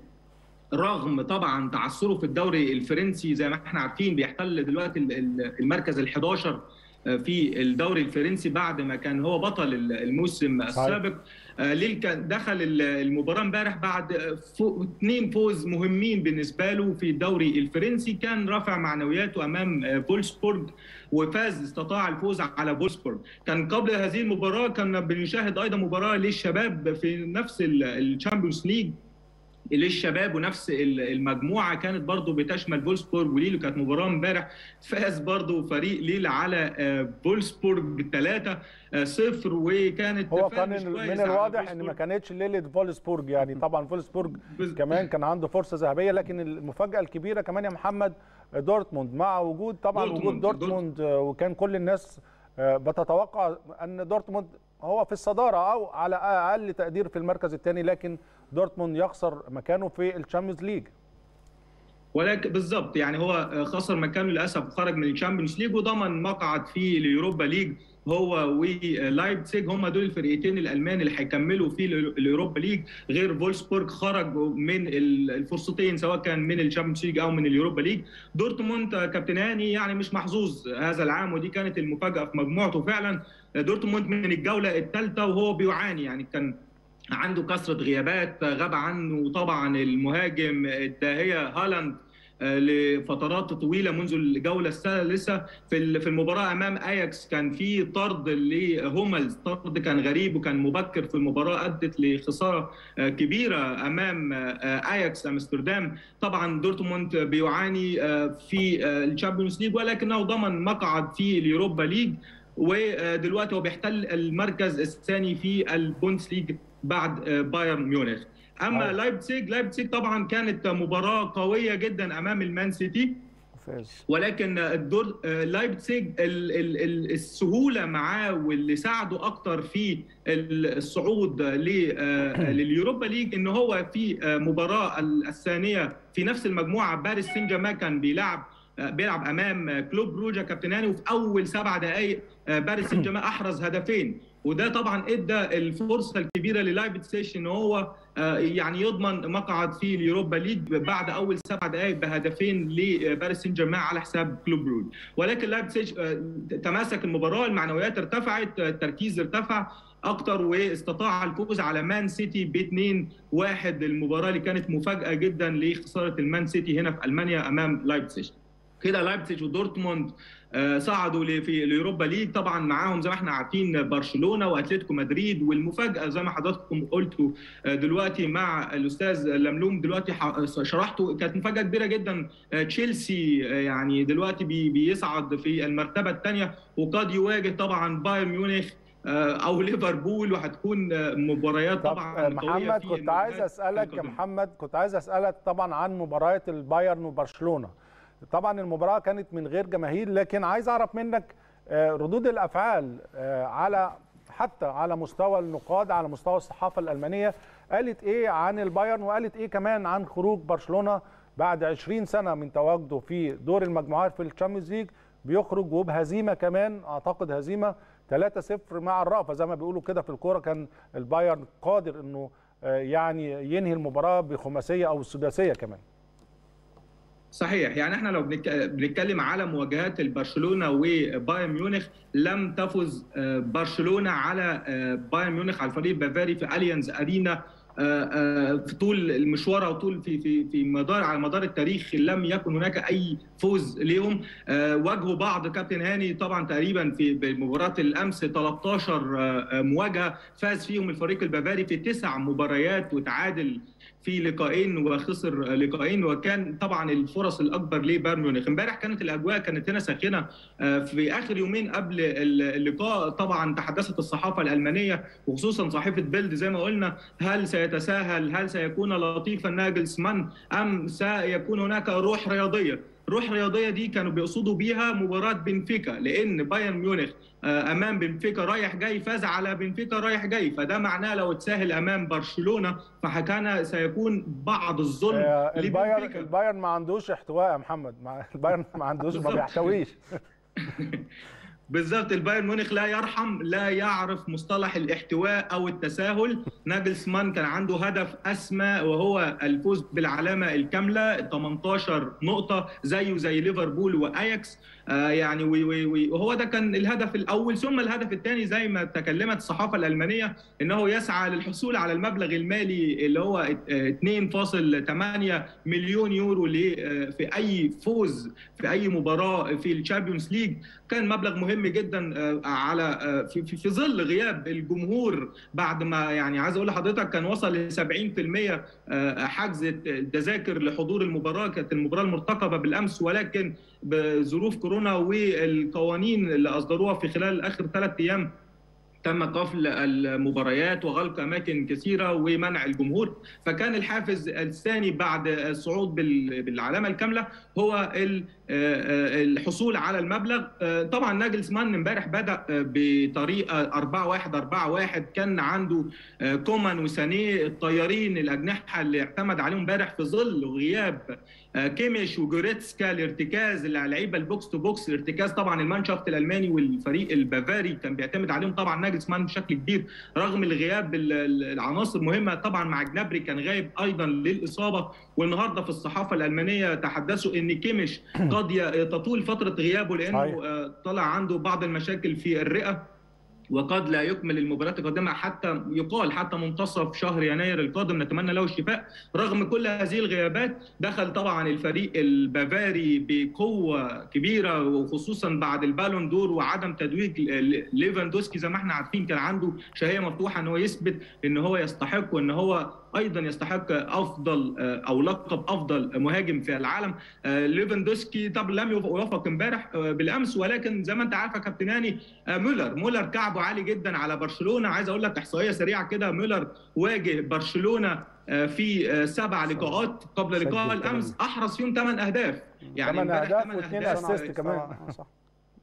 رغم طبعا تعثره في الدوري الفرنسي زي ما احنا عارفين بيحتل دلوقتي ال- ال- المركز ال 11 في الدوري الفرنسي بعد ما كان هو بطل الموسم السابق آه، ليل كان دخل ال- المباراه امبارح بعد فو- اثنين فوز مهمين بالنسبه له في الدوري الفرنسي كان رافع معنوياته امام آه، فولسبورج وفاز استطاع الفوز على فولسبورج كان قبل هذه المباراه كنا بنشاهد ايضا مباراه للشباب في نفس الشامبيونز ليج للشباب ونفس ال- المجموعه كانت برضو بتشمل فولسبورج وليل وكانت مباراه امبارح فاز برضو فريق ليل على آه، فولسبورج بالثلاثه صفر وكانت هو تفاهم كان مش من كويس على الواضح ان ما فولسبورج. كانتش ليله فولسبورج يعني طبعا فولسبورج بز- كمان كان عنده فرصه ذهبيه لكن المفاجاه الكبيره كمان يا محمد دورتموند مع وجود طبعا دورتموند- وجود دورتموند آه، وكان كل الناس آه، بتتوقع ان دورتموند هو في الصداره او على اقل تقدير في المركز الثاني لكن دورتموند يخسر مكانه في الشامبيونز ليج ولكن بالظبط يعني هو خسر مكانه للاسف خرج من الشامبيونز ليج وضمن مقعد في اليوروبا ليج هو ولايبزيج هم دول الفرقتين الالمان اللي هيكملوا في اليوروبا ليج غير فولسبورج خرج من الفرصتين سواء كان من الشامبيونز ليج او من اليوروبا ليج دورتموند كابتن هاني يعني مش محظوظ هذا العام ودي كانت المفاجاه في مجموعته فعلا دورتموند من الجوله الثالثه وهو بيعاني يعني كان عنده كثره غيابات غاب عنه طبعا المهاجم الداهيه هالاند آه، لفترات طويله منذ الجوله الثالثه في ال- في المباراه امام اياكس كان في طرد لهوملز طرد كان غريب وكان مبكر في المباراه ادت لخساره آه، كبيره امام آه، اياكس امستردام طبعا دورتموند بيعاني آه، في آه، الشامبيونز ليج ولكنه ضمن مقعد في اليوروبا ليج ودلوقتي هو بيحتل المركز الثاني في البوندس ليج بعد آه، بايرن ميونخ اما أيوة. لايبزيج لايبزيج طبعا كانت مباراه قويه جدا امام المان سيتي فاز ولكن الدور آه، لايبزيج ال- ال- ال- السهوله معاه واللي ساعده اكتر في ال- الصعود ل- آه، لليوروبا ليج ان هو في آه، مباراه ال- الثانيه في نفس المجموعه باريس سان جيرمان كان بيلعب بيلعب امام كلوب بروجا كابتن هاني وفي اول سبع دقائق باريس سان جيرمان احرز هدفين وده طبعا ادى الفرصه الكبيره للايبزيج ان هو يعني يضمن مقعد في اليوروبا ليج بعد اول سبع دقائق بهدفين لباريس سان جيرمان على حساب كلوب بروج ولكن لايبزيج تماسك المباراه المعنويات ارتفعت التركيز ارتفع اكتر واستطاع الفوز على مان سيتي ب 2 1 المباراه اللي كانت مفاجاه جدا لخساره المان سيتي هنا في المانيا امام لايبزيج كده لايبزيج ودورتموند صعدوا في اليوروبا ليج طبعا معاهم زي ما احنا عارفين برشلونه واتلتيكو مدريد والمفاجاه زي ما حضراتكم قلتوا دلوقتي مع الاستاذ لملوم دلوقتي شرحته كانت مفاجاه كبيره جدا تشيلسي يعني دلوقتي بيصعد في المرتبه الثانيه وقد يواجه طبعا بايرن ميونخ او ليفربول وهتكون مباريات طبعا محمد كنت عايز اسالك يا محمد كنت عايز اسالك طبعا عن مباريات البايرن وبرشلونه طبعا المباراه كانت من غير جماهير لكن عايز اعرف منك ردود الافعال على حتى على مستوى النقاد على مستوى الصحافه الالمانيه قالت ايه عن البايرن وقالت ايه كمان عن خروج برشلونه بعد 20 سنه من تواجده في دور المجموعات في الشامبيونز ليج بيخرج وبهزيمه كمان اعتقد هزيمه 3-0 مع الرأفة زي ما بيقولوا كده في الكوره كان البايرن قادر انه يعني ينهي المباراه بخماسيه او السداسيه كمان صحيح يعني احنا لو بنتكلم على مواجهات برشلونه وبايرن ميونخ لم تفز برشلونه على بايرن ميونخ على الفريق البافاري في اليانز ارينا في طول المشوار او طول في في في مدار على مدار التاريخ لم يكن هناك اي فوز ليهم واجهوا بعض كابتن هاني طبعا تقريبا في مباراه الامس 13 مواجهه فاز فيهم الفريق البافاري في تسع مباريات وتعادل في لقاءين وخسر لقاءين وكان طبعا الفرص الاكبر لبايرن ميونخ امبارح كانت الاجواء كانت هنا ساخنه في اخر يومين قبل اللقاء طبعا تحدثت الصحافه الالمانيه وخصوصا صحيفه بيلد زي ما قلنا هل سيتساهل هل سيكون لطيفا ناجلسمان ام سيكون هناك روح رياضيه روح رياضيه دي كانوا بيقصدوا بيها مباراه بنفيكا لان بايرن ميونخ امام بنفيكا رايح جاي فاز على بنفيكا رايح جاي فده معناه لو اتساهل امام برشلونه فكان سيكون بعض الظلم البايرن البايرن ما عندوش احتواء يا محمد البايرن ما عندوش ما بيحتويش بالظبط البايرن ميونخ لا يرحم لا يعرف مصطلح الاحتواء او التساهل ناجلسمان كان عنده هدف اسمى وهو الفوز بالعلامه الكامله 18 نقطه زيه زي ليفربول واياكس آه يعني وهو ده كان الهدف الاول ثم الهدف الثاني زي ما تكلمت الصحافه الالمانيه انه يسعى للحصول على المبلغ المالي اللي هو 2.8 مليون يورو في اي فوز في اي مباراه في الشامبيونز ليج كان مبلغ مهم جدا على في, في ظل غياب الجمهور بعد ما يعني عايز اقول لحضرتك كان وصل ل 70% حجز التذاكر لحضور المباراه كانت المباراه المرتقبه بالامس ولكن بظروف كورونا والقوانين اللي اصدروها في خلال اخر ثلاث ايام تم قفل المباريات وغلق اماكن كثيره ومنع الجمهور فكان الحافز الثاني بعد الصعود بالعلامه الكامله هو الحصول على المبلغ طبعا ناجلسمان امبارح بدا بطريقه 4 1 4 1 كان عنده كومان وسانيه الطيارين الاجنحه اللي اعتمد عليهم امبارح في ظل غياب كيميش وجوريتسكا الارتكاز اللعيبه البوكس تو بوكس الارتكاز طبعا المانشافت الالماني والفريق البافاري كان بيعتمد عليهم طبعا ناجلسمان بشكل كبير رغم الغياب العناصر مهمه طبعا مع جنابري كان غايب ايضا للاصابه والنهارده في الصحافه الالمانيه تحدثوا ان كيميش قد تطول فتره غيابه لانه طلع عنده بعض المشاكل في الرئه وقد لا يكمل المباريات القادمه حتى يقال حتى منتصف شهر يناير القادم نتمنى له الشفاء رغم كل هذه الغيابات دخل طبعا الفريق البافاري بقوه كبيره وخصوصا بعد البالون دور وعدم تتويج ليفاندوسكي زي ما احنا عارفين كان عنده شهيه مفتوحه ان هو يثبت ان هو يستحق وان هو ايضا يستحق افضل او لقب افضل مهاجم في العالم ليفاندوسكي طب لم يوفق امبارح بالامس ولكن زي ما انت عارف يا كابتن هاني مولر مولر كعبه عالي جدا على برشلونه عايز اقول لك احصائيه سريعه كده مولر واجه برشلونه في سبع لقاءات قبل لقاء الامس احرز فيهم ثمان اهداف يعني ثمان اهداف واثنين اسيست كمان صح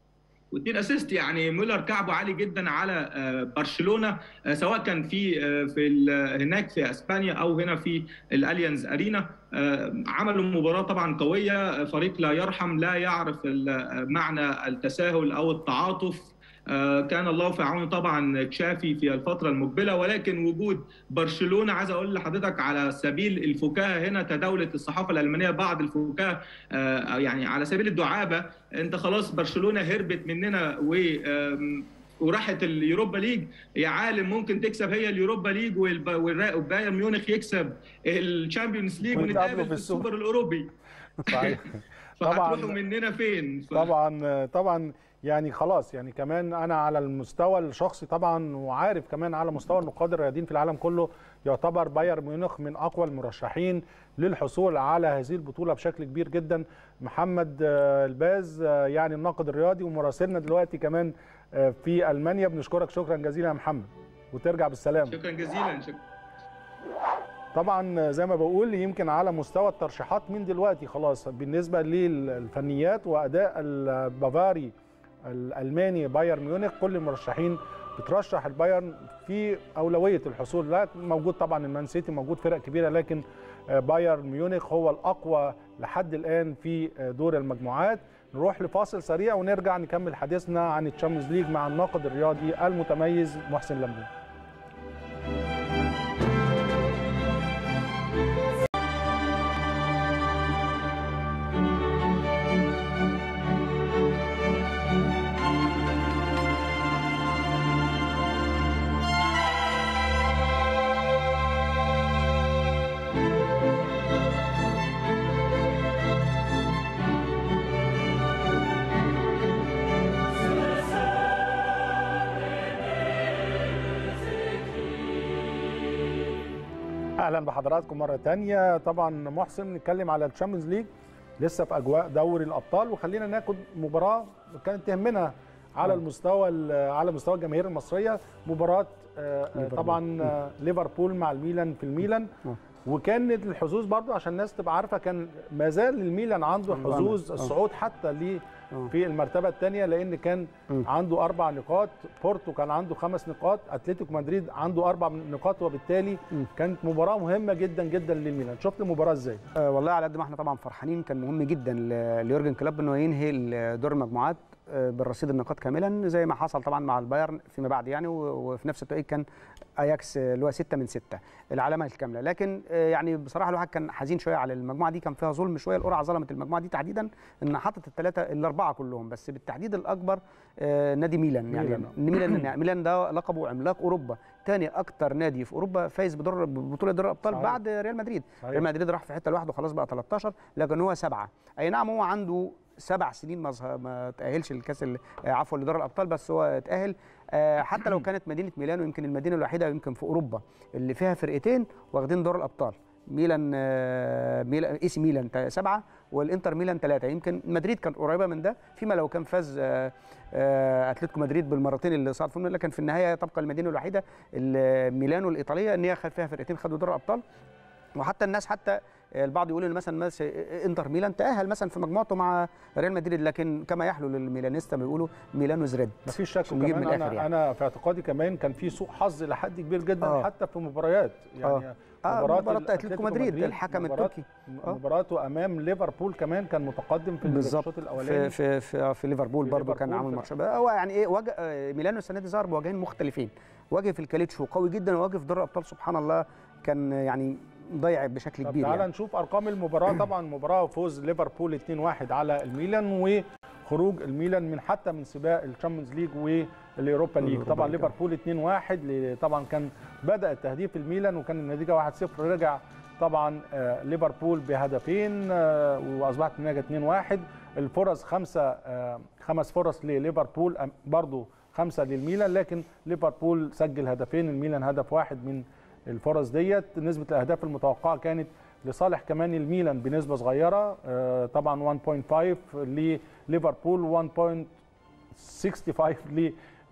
واثنين اسيست يعني مولر كعبه عالي جدا على آه، برشلونه آه، سواء كان في آه، في ال- هناك في اسبانيا او هنا في الاليانز ارينا آه، عملوا مباراه طبعا قويه فريق لا يرحم لا يعرف ال- معنى التساهل او التعاطف آه، كان الله في عونه طبعا تشافي في الفتره المقبله ولكن وجود برشلونه عايز اقول لحضرتك على سبيل الفكاهه هنا تداولت الصحافه الالمانيه بعض الفكاهه آه، يعني على سبيل الدعابه انت خلاص برشلونه هربت مننا و آم، وراحت اليوروبا ليج يا عالم ممكن تكسب هي اليوروبا ليج والب- والرا- وبايرن ميونخ يكسب الشامبيونز ليج ويتقابلوا ونتقابل في في السوبر. السوبر الاوروبي صحيح طبعاً. فهتروحوا مننا فين؟ ف- طبعا طبعا يعني خلاص يعني كمان انا على المستوى الشخصي طبعا وعارف كمان على مستوى النقاد الرياضيين في العالم كله يعتبر بايرن ميونخ من اقوى المرشحين للحصول على هذه البطوله بشكل كبير جدا محمد آه، الباز آه، يعني الناقد الرياضي ومراسلنا دلوقتي كمان آه، في المانيا بنشكرك شكرا جزيلا يا محمد وترجع بالسلامه شكرا جزيلا شكرا طبعا زي ما بقول يمكن على مستوى الترشيحات من دلوقتي خلاص بالنسبه للفنيات واداء البافاري الالماني بايرن ميونخ كل المرشحين بترشح البايرن في اولويه الحصول لا موجود طبعا المان سيتي موجود فرق كبيره لكن بايرن ميونخ هو الاقوى لحد الان في دور المجموعات نروح لفاصل سريع ونرجع نكمل حديثنا عن الشامبيونز ليج مع الناقد الرياضي المتميز محسن لمبون اهلا بحضراتكم مره تانية طبعا محسن نتكلم على الشامبيونز ليج لسه في اجواء دوري الابطال وخلينا ناخد مباراه كانت تهمنا على المستوى ال- على مستوى الجماهير المصريه مباراه آه، آه، ليفربول. طبعا آه، ليفربول مع الميلان في الميلان آه. وكانت الحظوظ برضو عشان الناس تبقى عارفه كان ما زال الميلان عنده عنده حظوظ أمل. آه. الصعود حتى ليه آه. في المرتبه الثانيه لان كان م. عنده اربع نقاط بورتو كان عنده خمس نقاط اتلتيكو مدريد عنده اربع نقاط وبالتالي م. كانت مباراه مهمه جدا جدا للميلان شفت المباراه ازاي آه والله على قد ما احنا طبعا فرحانين كان مهم جدا ل- ليورجن كلوب انه ينهي ال- دور المجموعات آه، بالرصيد النقاط كاملا زي ما حصل طبعا مع البايرن فيما بعد يعني و- وفي نفس التوقيت كان اياكس آه، اللي هو 6 من 6 العلامه الكامله لكن آه، يعني بصراحه الواحد كان حزين شويه على المجموعه دي كان فيها ظلم شويه القرعه ظلمت المجموعه دي تحديدا ان حطت الثلاثه الاربعه كلهم بس بالتحديد الاكبر آه، نادي ميلان يعني ميلان. ميلان يعني ميلان ده لقبه عملاق اوروبا ثاني اكتر نادي في اوروبا فايز بدور ببطوله دوري الابطال صحيح. بعد ريال مدريد صحيح. ريال مدريد راح في حته لوحده خلاص بقى 13 لكن هو سبعه اي نعم هو عنده سبع سنين ما ظه- ما تاهلش لكاس ال- آه، عفوا لدوري الابطال بس هو اتاهل آه، حتى لو كانت مدينه ميلانو يمكن المدينه الوحيده يمكن في اوروبا اللي فيها فرقتين واخدين دور الابطال ميلان آه، ميلان اي سي ميلان تا- سبعه والانتر ميلان ثلاثه يمكن مدريد كانت قريبه من ده فيما لو كان فاز آه، آه، اتلتيكو مدريد بالمرتين اللي صعد فيهم لكن في النهايه تبقى المدينه الوحيده ال- ميلانو الايطاليه ان هي خد فيها فرقتين خدوا دور الابطال وحتى الناس حتى البعض يقول ان مثلا مس- انتر ميلان تاهل مثلا في مجموعته مع ريال مدريد لكن كما يحلو للميلانيستا بيقولوا ميلانو زريد مفيش شك عشان نجيب كمان من الآخر انا يعني. انا في اعتقادي كمان كان في سوء حظ لحد كبير جدا آه. حتى في مباريات يعني اه مباراة مباراه الأتلتيكو اتلتيكو مدريد مدريد، الحكم مباراة- التركي آه. مباراته امام ليفربول كمان كان متقدم في بالظبط الشوط في الاولاني في في, في ليفربول في برضه كان ليفربول عامل ف- ماتش هو يعني ايه وجه آه، ميلانو السنه دي ظهر بوجهين مختلفين وجه في الكاليتشو قوي جدا ووجه في دوري الابطال سبحان الله كان يعني ضيع بشكل طب كبير تعالى يعني. نشوف ارقام المباراه طبعا مباراه فوز ليفربول 2-1 على الميلان وخروج الميلان من حتى من سباق الشامبيونز ليج والاوروبا ليج الأوروبا طبعا ليج. ليفربول 2-1 ل- طبعا كان بدا التهديف الميلان وكان النتيجه 1-0 رجع طبعا آه، ليفربول بهدفين آه، واصبحت النتيجه 2-1 الفرص خمسه آه، خمس فرص لليفربول أم- برضو خمسه للميلان لكن ليفربول سجل هدفين الميلان هدف واحد من الفرص ديت نسبه الاهداف المتوقعه كانت لصالح كمان الميلان بنسبه صغيره آه، طبعا 1.5 لليفربول 1.65 ل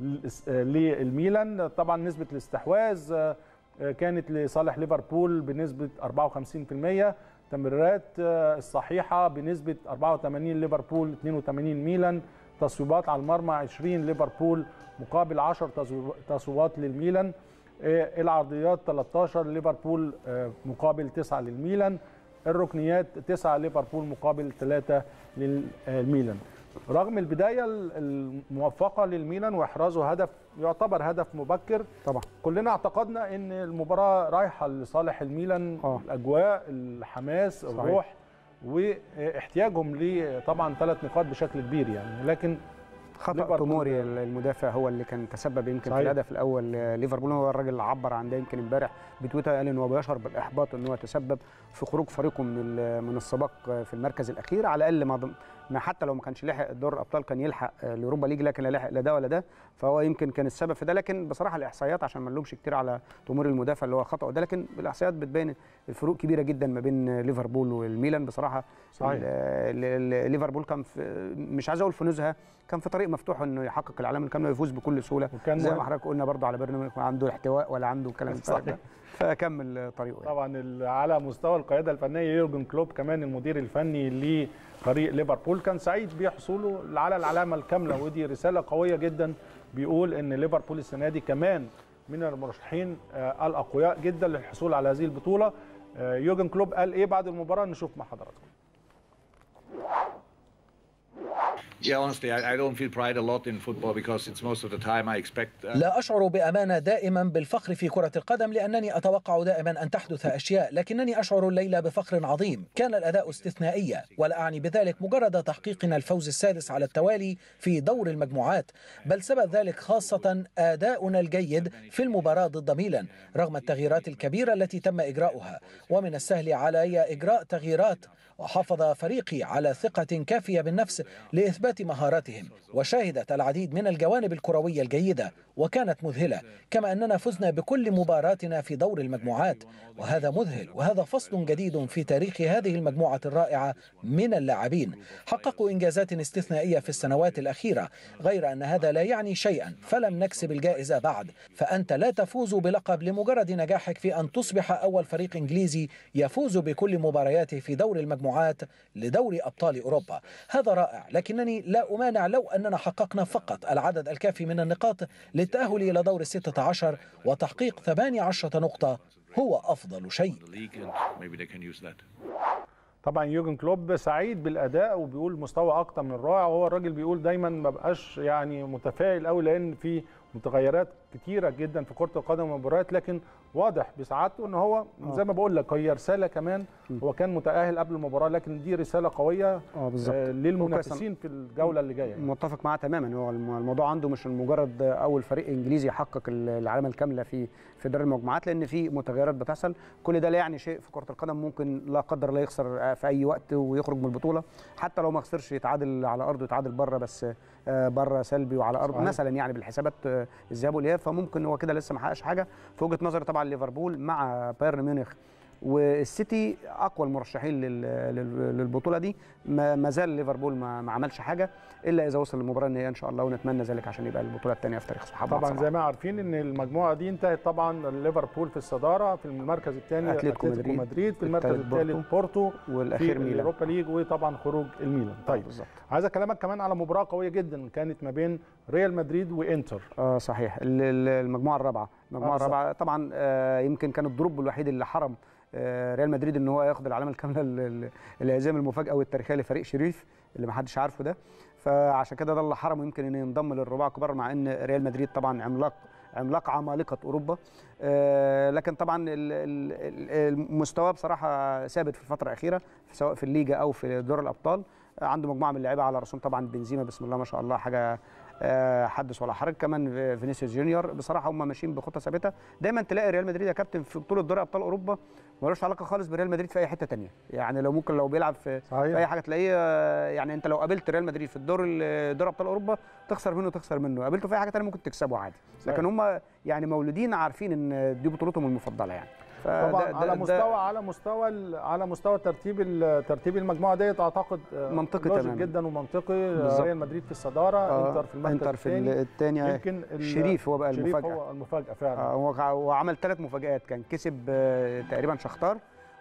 للميلان طبعا نسبه الاستحواذ آه، آه، كانت لصالح ليفربول بنسبه 54% تمريرات آه، الصحيحه بنسبه 84 ليفربول 82 ميلان تصويبات على المرمى 20 ليفربول مقابل 10 تصويب- تصويبات للميلان آه، العرضيات 13 ليفربول آه، مقابل 9 للميلان الركنيات 9 ليفربول مقابل 3 للميلان رغم البدايه الموفقه للميلان واحرازه هدف يعتبر هدف مبكر طبعا كلنا اعتقدنا ان المباراه رايحه لصالح الميلان آه. الاجواء الحماس صحيح. الروح واحتياجهم ل طبعا ثلاث نقاط بشكل كبير يعني لكن خطا ليفربول- توموري المدافع هو اللي كان تسبب يمكن صحيح. في الهدف الاول ليفربول هو الراجل اللي عبر عن ده يمكن امبارح بتويتر قال ان هو بيشعر بالاحباط ان هو تسبب في خروج فريقه من ال- من السباق في المركز الاخير على الاقل ما ضم- ما حتى لو ما كانش لحق دور الابطال كان يلحق الاوروبا ليج لكن لا لحق لا ده ولا ده فهو يمكن كان السبب في ده لكن بصراحه الاحصائيات عشان ما نلومش كتير على توموري المدافع اللي هو خطا ده لكن الاحصائيات بتبين الفروق كبيره جدا ما بين ليفربول والميلان بصراحه صحيح. ال- ال- ليفربول كان في مش عايز اقول في نزهه كان في طريق مفتوح انه يحقق العلامه الكامله ويفوز بكل سهوله وكان زي مهم. ما حضرتك قلنا برضه على برنامج عنده احتواء ولا عنده الكلام الفارغ ده فكمل طريقه يعني. طبعا ال- على مستوى القياده الفنيه يورجن كلوب كمان المدير الفني لفريق ليفربول كان سعيد بحصوله على العلامه الكامله ودي رساله قويه جدا بيقول ان ليفربول السنه دي كمان من المرشحين آه، الاقوياء جدا للحصول على هذه البطوله آه، يورجن كلوب قال ايه بعد المباراه نشوف مع حضراتكم Yeah, honestly, I, I don't feel pride a lot in football because it's most of the time I expect. Uh, لا أشعر بأمانة دائما بالفخر في كرة القدم لأنني أتوقع دائما أن تحدث أشياء لكنني أشعر الليلة بفخر عظيم كان الأداء استثنائيا ولا أعني بذلك مجرد تحقيقنا الفوز السادس على التوالي في دور المجموعات بل سبب ذلك خاصة أداؤنا الجيد في المباراة ضد ميلان رغم التغييرات الكبيرة التي تم إجراؤها ومن السهل علي إجراء تغييرات وحافظ فريقي على ثقة كافية بالنفس لإثبات مهاراتهم وشهدت العديد من الجوانب الكروية الجيدة وكانت مذهلة كما أننا فزنا بكل مباراتنا في دور المجموعات وهذا مذهل وهذا فصل جديد في تاريخ هذه المجموعة الرائعة من اللاعبين حققوا إنجازات استثنائية في السنوات الأخيرة غير أن هذا لا يعني شيئا فلم نكسب الجائزة بعد فأنت لا تفوز بلقب لمجرد نجاحك في أن تصبح أول فريق إنجليزي يفوز بكل مبارياته في دور المجموعات لدوري أبطال أوروبا هذا رائع لكنني لا أمانع لو أننا حققنا فقط العدد الكافي من النقاط للتأهل إلى دور الستة عشر وتحقيق 18 نقطة هو أفضل شيء the league, and maybe they can use that. طبعا يورجن كلوب سعيد بالاداء وبيقول مستوى اكتر من رائع وهو الراجل بيقول دايما ما بقاش يعني متفائل قوي لان في متغيرات كتيره جدا في كره القدم والمباريات لكن واضح بسعادته ان هو زي ما بقول لك هي رساله كمان هو كان متاهل قبل المباراه لكن دي رساله قويه اه بالظبط آه، للمنافسين في الجوله اللي جايه متفق معاه تماما هو الم- الموضوع عنده مش مجرد اول فريق انجليزي يحقق ال- العلامه الكامله في في دوري المجموعات لان في متغيرات بتحصل كل ده لا يعني شيء في كره القدم ممكن لا قدر الله يخسر في اي وقت ويخرج من البطوله حتى لو ما خسرش يتعادل على ارضه يتعادل بره بس آه، بره سلبي وعلى ارض صحيح. مثلا يعني بالحسابات آه، الذهاب والاياب فممكن هو كده لسه ما حققش حاجه في وجهه نظري طبعا ليفربول مع بايرن ميونخ والسيتي اقوى المرشحين لل- لل- للبطوله دي ما ما زال ليفربول ما, ما عملش حاجه الا اذا وصل للمباراه النهائيه ان شاء الله ونتمنى ذلك عشان يبقى البطوله الثانيه في تاريخ صحابه طبعا زي ما عارفين ان المجموعه دي انتهت طبعا ليفربول في الصداره في المركز الثاني أتلتيكو مدريد. مدريد في المركز الثالث الثالث بورتو والاخير في ميلان اليوروبا ليج وطبعا خروج الميلان طيب بالظبط عايز اكلمك كمان على مباراه قويه جدا كانت ما بين ريال مدريد وانتر اه صحيح ال- ال- المجموعه الرابعه المجموعه آه، الرابعه طبعا آه يمكن كان الدروب الوحيد اللي حرم آه ريال مدريد ان هو ياخد العلامه الكامله ال- ال- الهزيمه المفاجاه والتاريخيه لفريق شريف اللي ما حدش عارفه ده فعشان كده ده اللي حرمه يمكن انه ينضم للرباع الكبار مع ان ريال مدريد طبعا عملاق عملاق عمالقه اوروبا آه لكن طبعا ال- ال- ال- المستوى بصراحه ثابت في الفتره الاخيره سواء في الليجا او في دور الابطال آه، عنده مجموعه من اللعيبه على راسهم طبعا بنزيما بسم الله ما شاء الله حاجه آه، حدث ولا حرج كمان في- فينيسيوس جونيور بصراحه هم ماشيين بخطه ثابته دايما تلاقي ريال مدريد يا كابتن في بطوله دوري ابطال اوروبا ملوش علاقه خالص بريال مدريد في اي حته تانية يعني لو ممكن لو بيلعب في, صحيح. في اي حاجه تلاقيه آه، يعني انت لو قابلت ريال مدريد في الدور ال- دوري ابطال اوروبا تخسر منه تخسر منه قابلته في اي حاجه تانية ممكن تكسبه عادي صحيح. لكن هم يعني مولودين عارفين ان دي بطولتهم المفضله يعني فده- طبعا ده- على ده- مستوى على مستوى ال- على مستوى ترتيب ال- ترتيب المجموعه ديت اعتقد آه، منطقي لوجيك تماماً. جدا ومنطقي آه، بالظبط. ريال مدريد في الصداره آه، انتر في المركز انتر في الثاني الثانيه يمكن ال- شريف هو بقى شريف المفاجاه هو المفاجاه فعلا آه، هو هو عمل ثلاث مفاجآت كان كسب آه، تقريبا شختار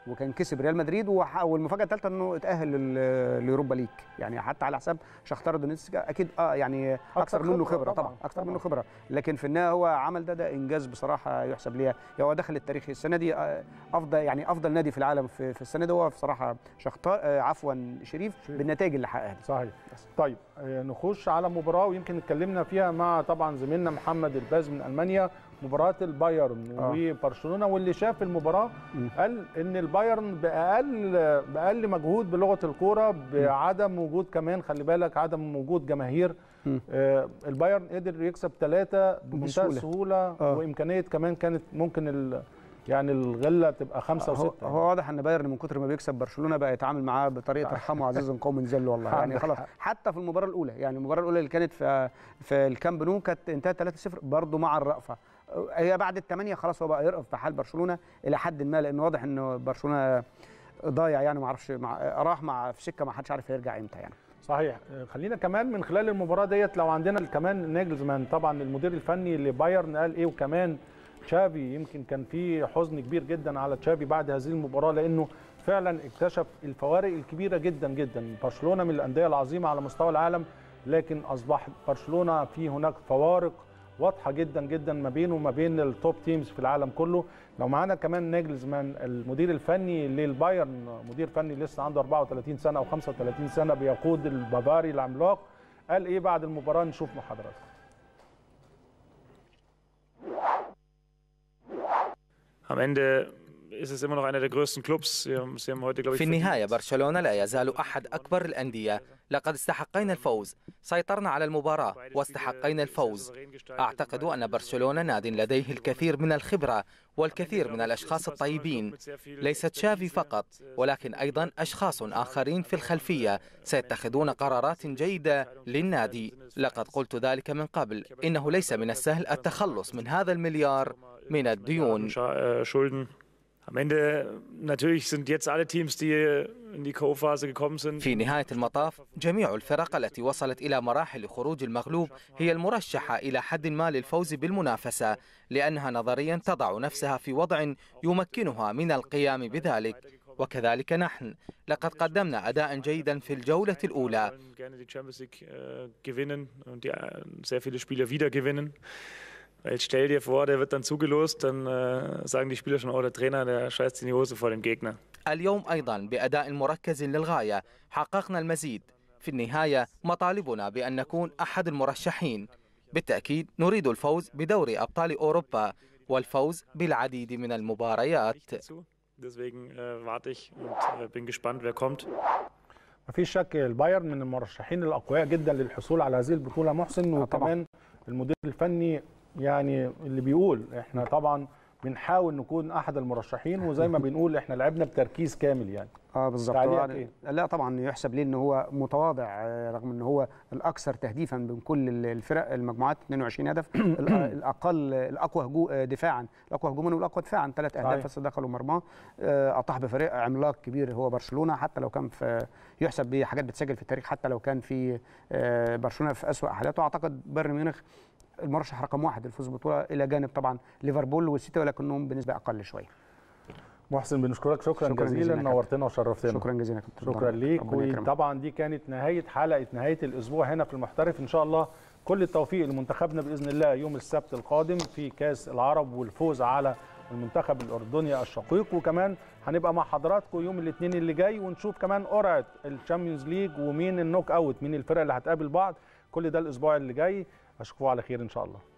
وكان كسب ريال مدريد وح- والمفاجاه الثالثه انه اتاهل لل- لاوروبا ليج يعني حتى على حساب شختار دونيتسك اكيد اه يعني اكثر, أكثر منه خبرة خبره طبعاً، طبعا اكثر طبعاً. منه خبره لكن في النهايه هو عمل ده ده انجاز بصراحه يحسب ليه هو دخل التاريخ السنه دي آه، افضل يعني افضل نادي في العالم في, في السنه دي هو بصراحه شختار آه، عفوا شريف بالنتائج اللي حققها دي. صحيح طيب آه، نخش على مباراه ويمكن اتكلمنا فيها مع طبعا زميلنا محمد الباز من المانيا مباراه البايرن آه. وبرشلونه واللي شاف المباراه مم. قال ان البايرن باقل باقل مجهود بلغه الكوره بعدم وجود كمان خلي بالك عدم وجود جماهير مم. آه، البايرن قدر يكسب ثلاثه بمنتهى بسهولة. السهوله آه. وامكانيه كمان كانت ممكن ال يعني الغله تبقى خمسه هو, وسته هو واضح ان بايرن من كتر ما بيكسب برشلونه بقى يتعامل معاه بطريقه ارحموا عزيز قوم ذل والله يعني عندك خلاص حق. حتى في المباراه الاولى يعني المباراه الاولى اللي كانت في في الكامب نو كانت انتهت 3-0 برضه مع الرأفه هي بعد الثمانيه خلاص هو بقى يرقف في حال برشلونه الى حد ما لان واضح ان برشلونه ضايع يعني ما اعرفش مع راح مع في سكه ما حدش عارف هيرجع امتى يعني صحيح آه، خلينا كمان من خلال المباراه ديت لو عندنا كمان ناجلزمان طبعا المدير الفني لبايرن قال ايه وكمان تشافي يمكن كان في حزن كبير جدا على تشافي بعد هذه المباراه لانه فعلا اكتشف الفوارق الكبيره جدا جدا برشلونه من الانديه العظيمه على مستوى العالم لكن اصبح برشلونه في هناك فوارق واضحه جدا جدا ما بينه وما بين التوب تيمز في العالم كله لو معانا كمان ناجلزمان المدير الفني للبايرن مدير فني لسه عنده 34 سنه او 35 سنه بيقود البافاري العملاق قال ايه بعد المباراه نشوف مع حضراتكم Am Ende ist es immer noch einer der größten Clubs. Sie haben, Sie haben heute, glaube ich, في النهاية verdient. برشلونة لا يزال أحد أكبر الأندية لقد استحقينا الفوز سيطرنا على المباراة واستحقينا الفوز أعتقد أن برشلونة ناد لديه الكثير من الخبرة والكثير من الأشخاص الطيبين ليس تشافي فقط ولكن أيضا أشخاص آخرين في الخلفية سيتخذون قرارات جيدة للنادي لقد قلت ذلك من قبل إنه ليس من السهل التخلص من هذا المليار من الديون Scha- äh, Schulden. Am Ende natürlich sind jetzt alle Teams, die in die K.O.-Phase gekommen sind. في نهاية المطاف جميع الفرق التي وصلت إلى مراحل خروج المغلوب هي المرشحة إلى حد ما للفوز بالمنافسة لأنها نظريا تضع نفسها في وضع يمكنها من القيام بذلك وكذلك نحن لقد قدمنا أداء جيدا في الجولة Wir الأولى wollen gerne die Champions League äh, gewinnen und die, äh, sehr viele Spiele wieder gewinnen. Jetzt stell dir vor, der wird dann zugelost, dann äh, sagen die Spieler schon, oh, der Trainer, der scheißt in die Hose vor dem Gegner. اليوم أيضا بأداء مركز للغاية حققنا المزيد في النهاية مطالبنا بأن نكون أحد المرشحين بالتأكيد نريد الفوز بدوري أبطال أوروبا والفوز بالعديد من المباريات Dazu. Deswegen äh, warte ich und äh, bin gespannt, wer kommt. مفيش شك البايرن من المرشحين الاقوياء جدا للحصول على هذه البطوله محسن آه طبعاً. وكمان المدير الفني يعني اللي بيقول احنا طبعا بنحاول نكون احد المرشحين وزي ما بنقول احنا لعبنا بتركيز كامل يعني اه بالظبط تعليقك هو- إيه؟ لا طبعا يحسب ليه ان هو متواضع آه، رغم ان هو الاكثر تهديفا من كل ال- الفرق المجموعات 22 هدف الأ- الاقل الاقوى هجو آه، دفاعا الاقوى هجوما والاقوى دفاعا ثلاث اهداف صحيح. بس دخلوا مرماه آه، اطاح بفريق عملاق كبير هو برشلونه حتى لو كان في يحسب بحاجات بتسجل في التاريخ حتى لو كان في آه، برشلونه في اسوأ حالاته اعتقد بايرن ميونخ المرشح رقم واحد للفوز بالبطوله الى جانب طبعا ليفربول والسيتي ولكنهم بنسبه اقل شويه محسن بنشكرك شكرا, شكراً جزيلا, جزيلاً يا نورتنا وشرفتنا شكرا جزيلا يا كابتن شكرا رمضان. ليك ربنا يكرمك. وطبعا دي كانت نهايه حلقه نهايه الاسبوع هنا في المحترف ان شاء الله كل التوفيق لمنتخبنا باذن الله يوم السبت القادم في كاس العرب والفوز على المنتخب الاردني الشقيق وكمان هنبقى مع حضراتكم يوم الاثنين اللي جاي ونشوف كمان قرعه الشامبيونز ليج ومين النوك اوت مين الفرق اللي هتقابل بعض كل ده الاسبوع اللي جاي اشوفكم على خير ان شاء الله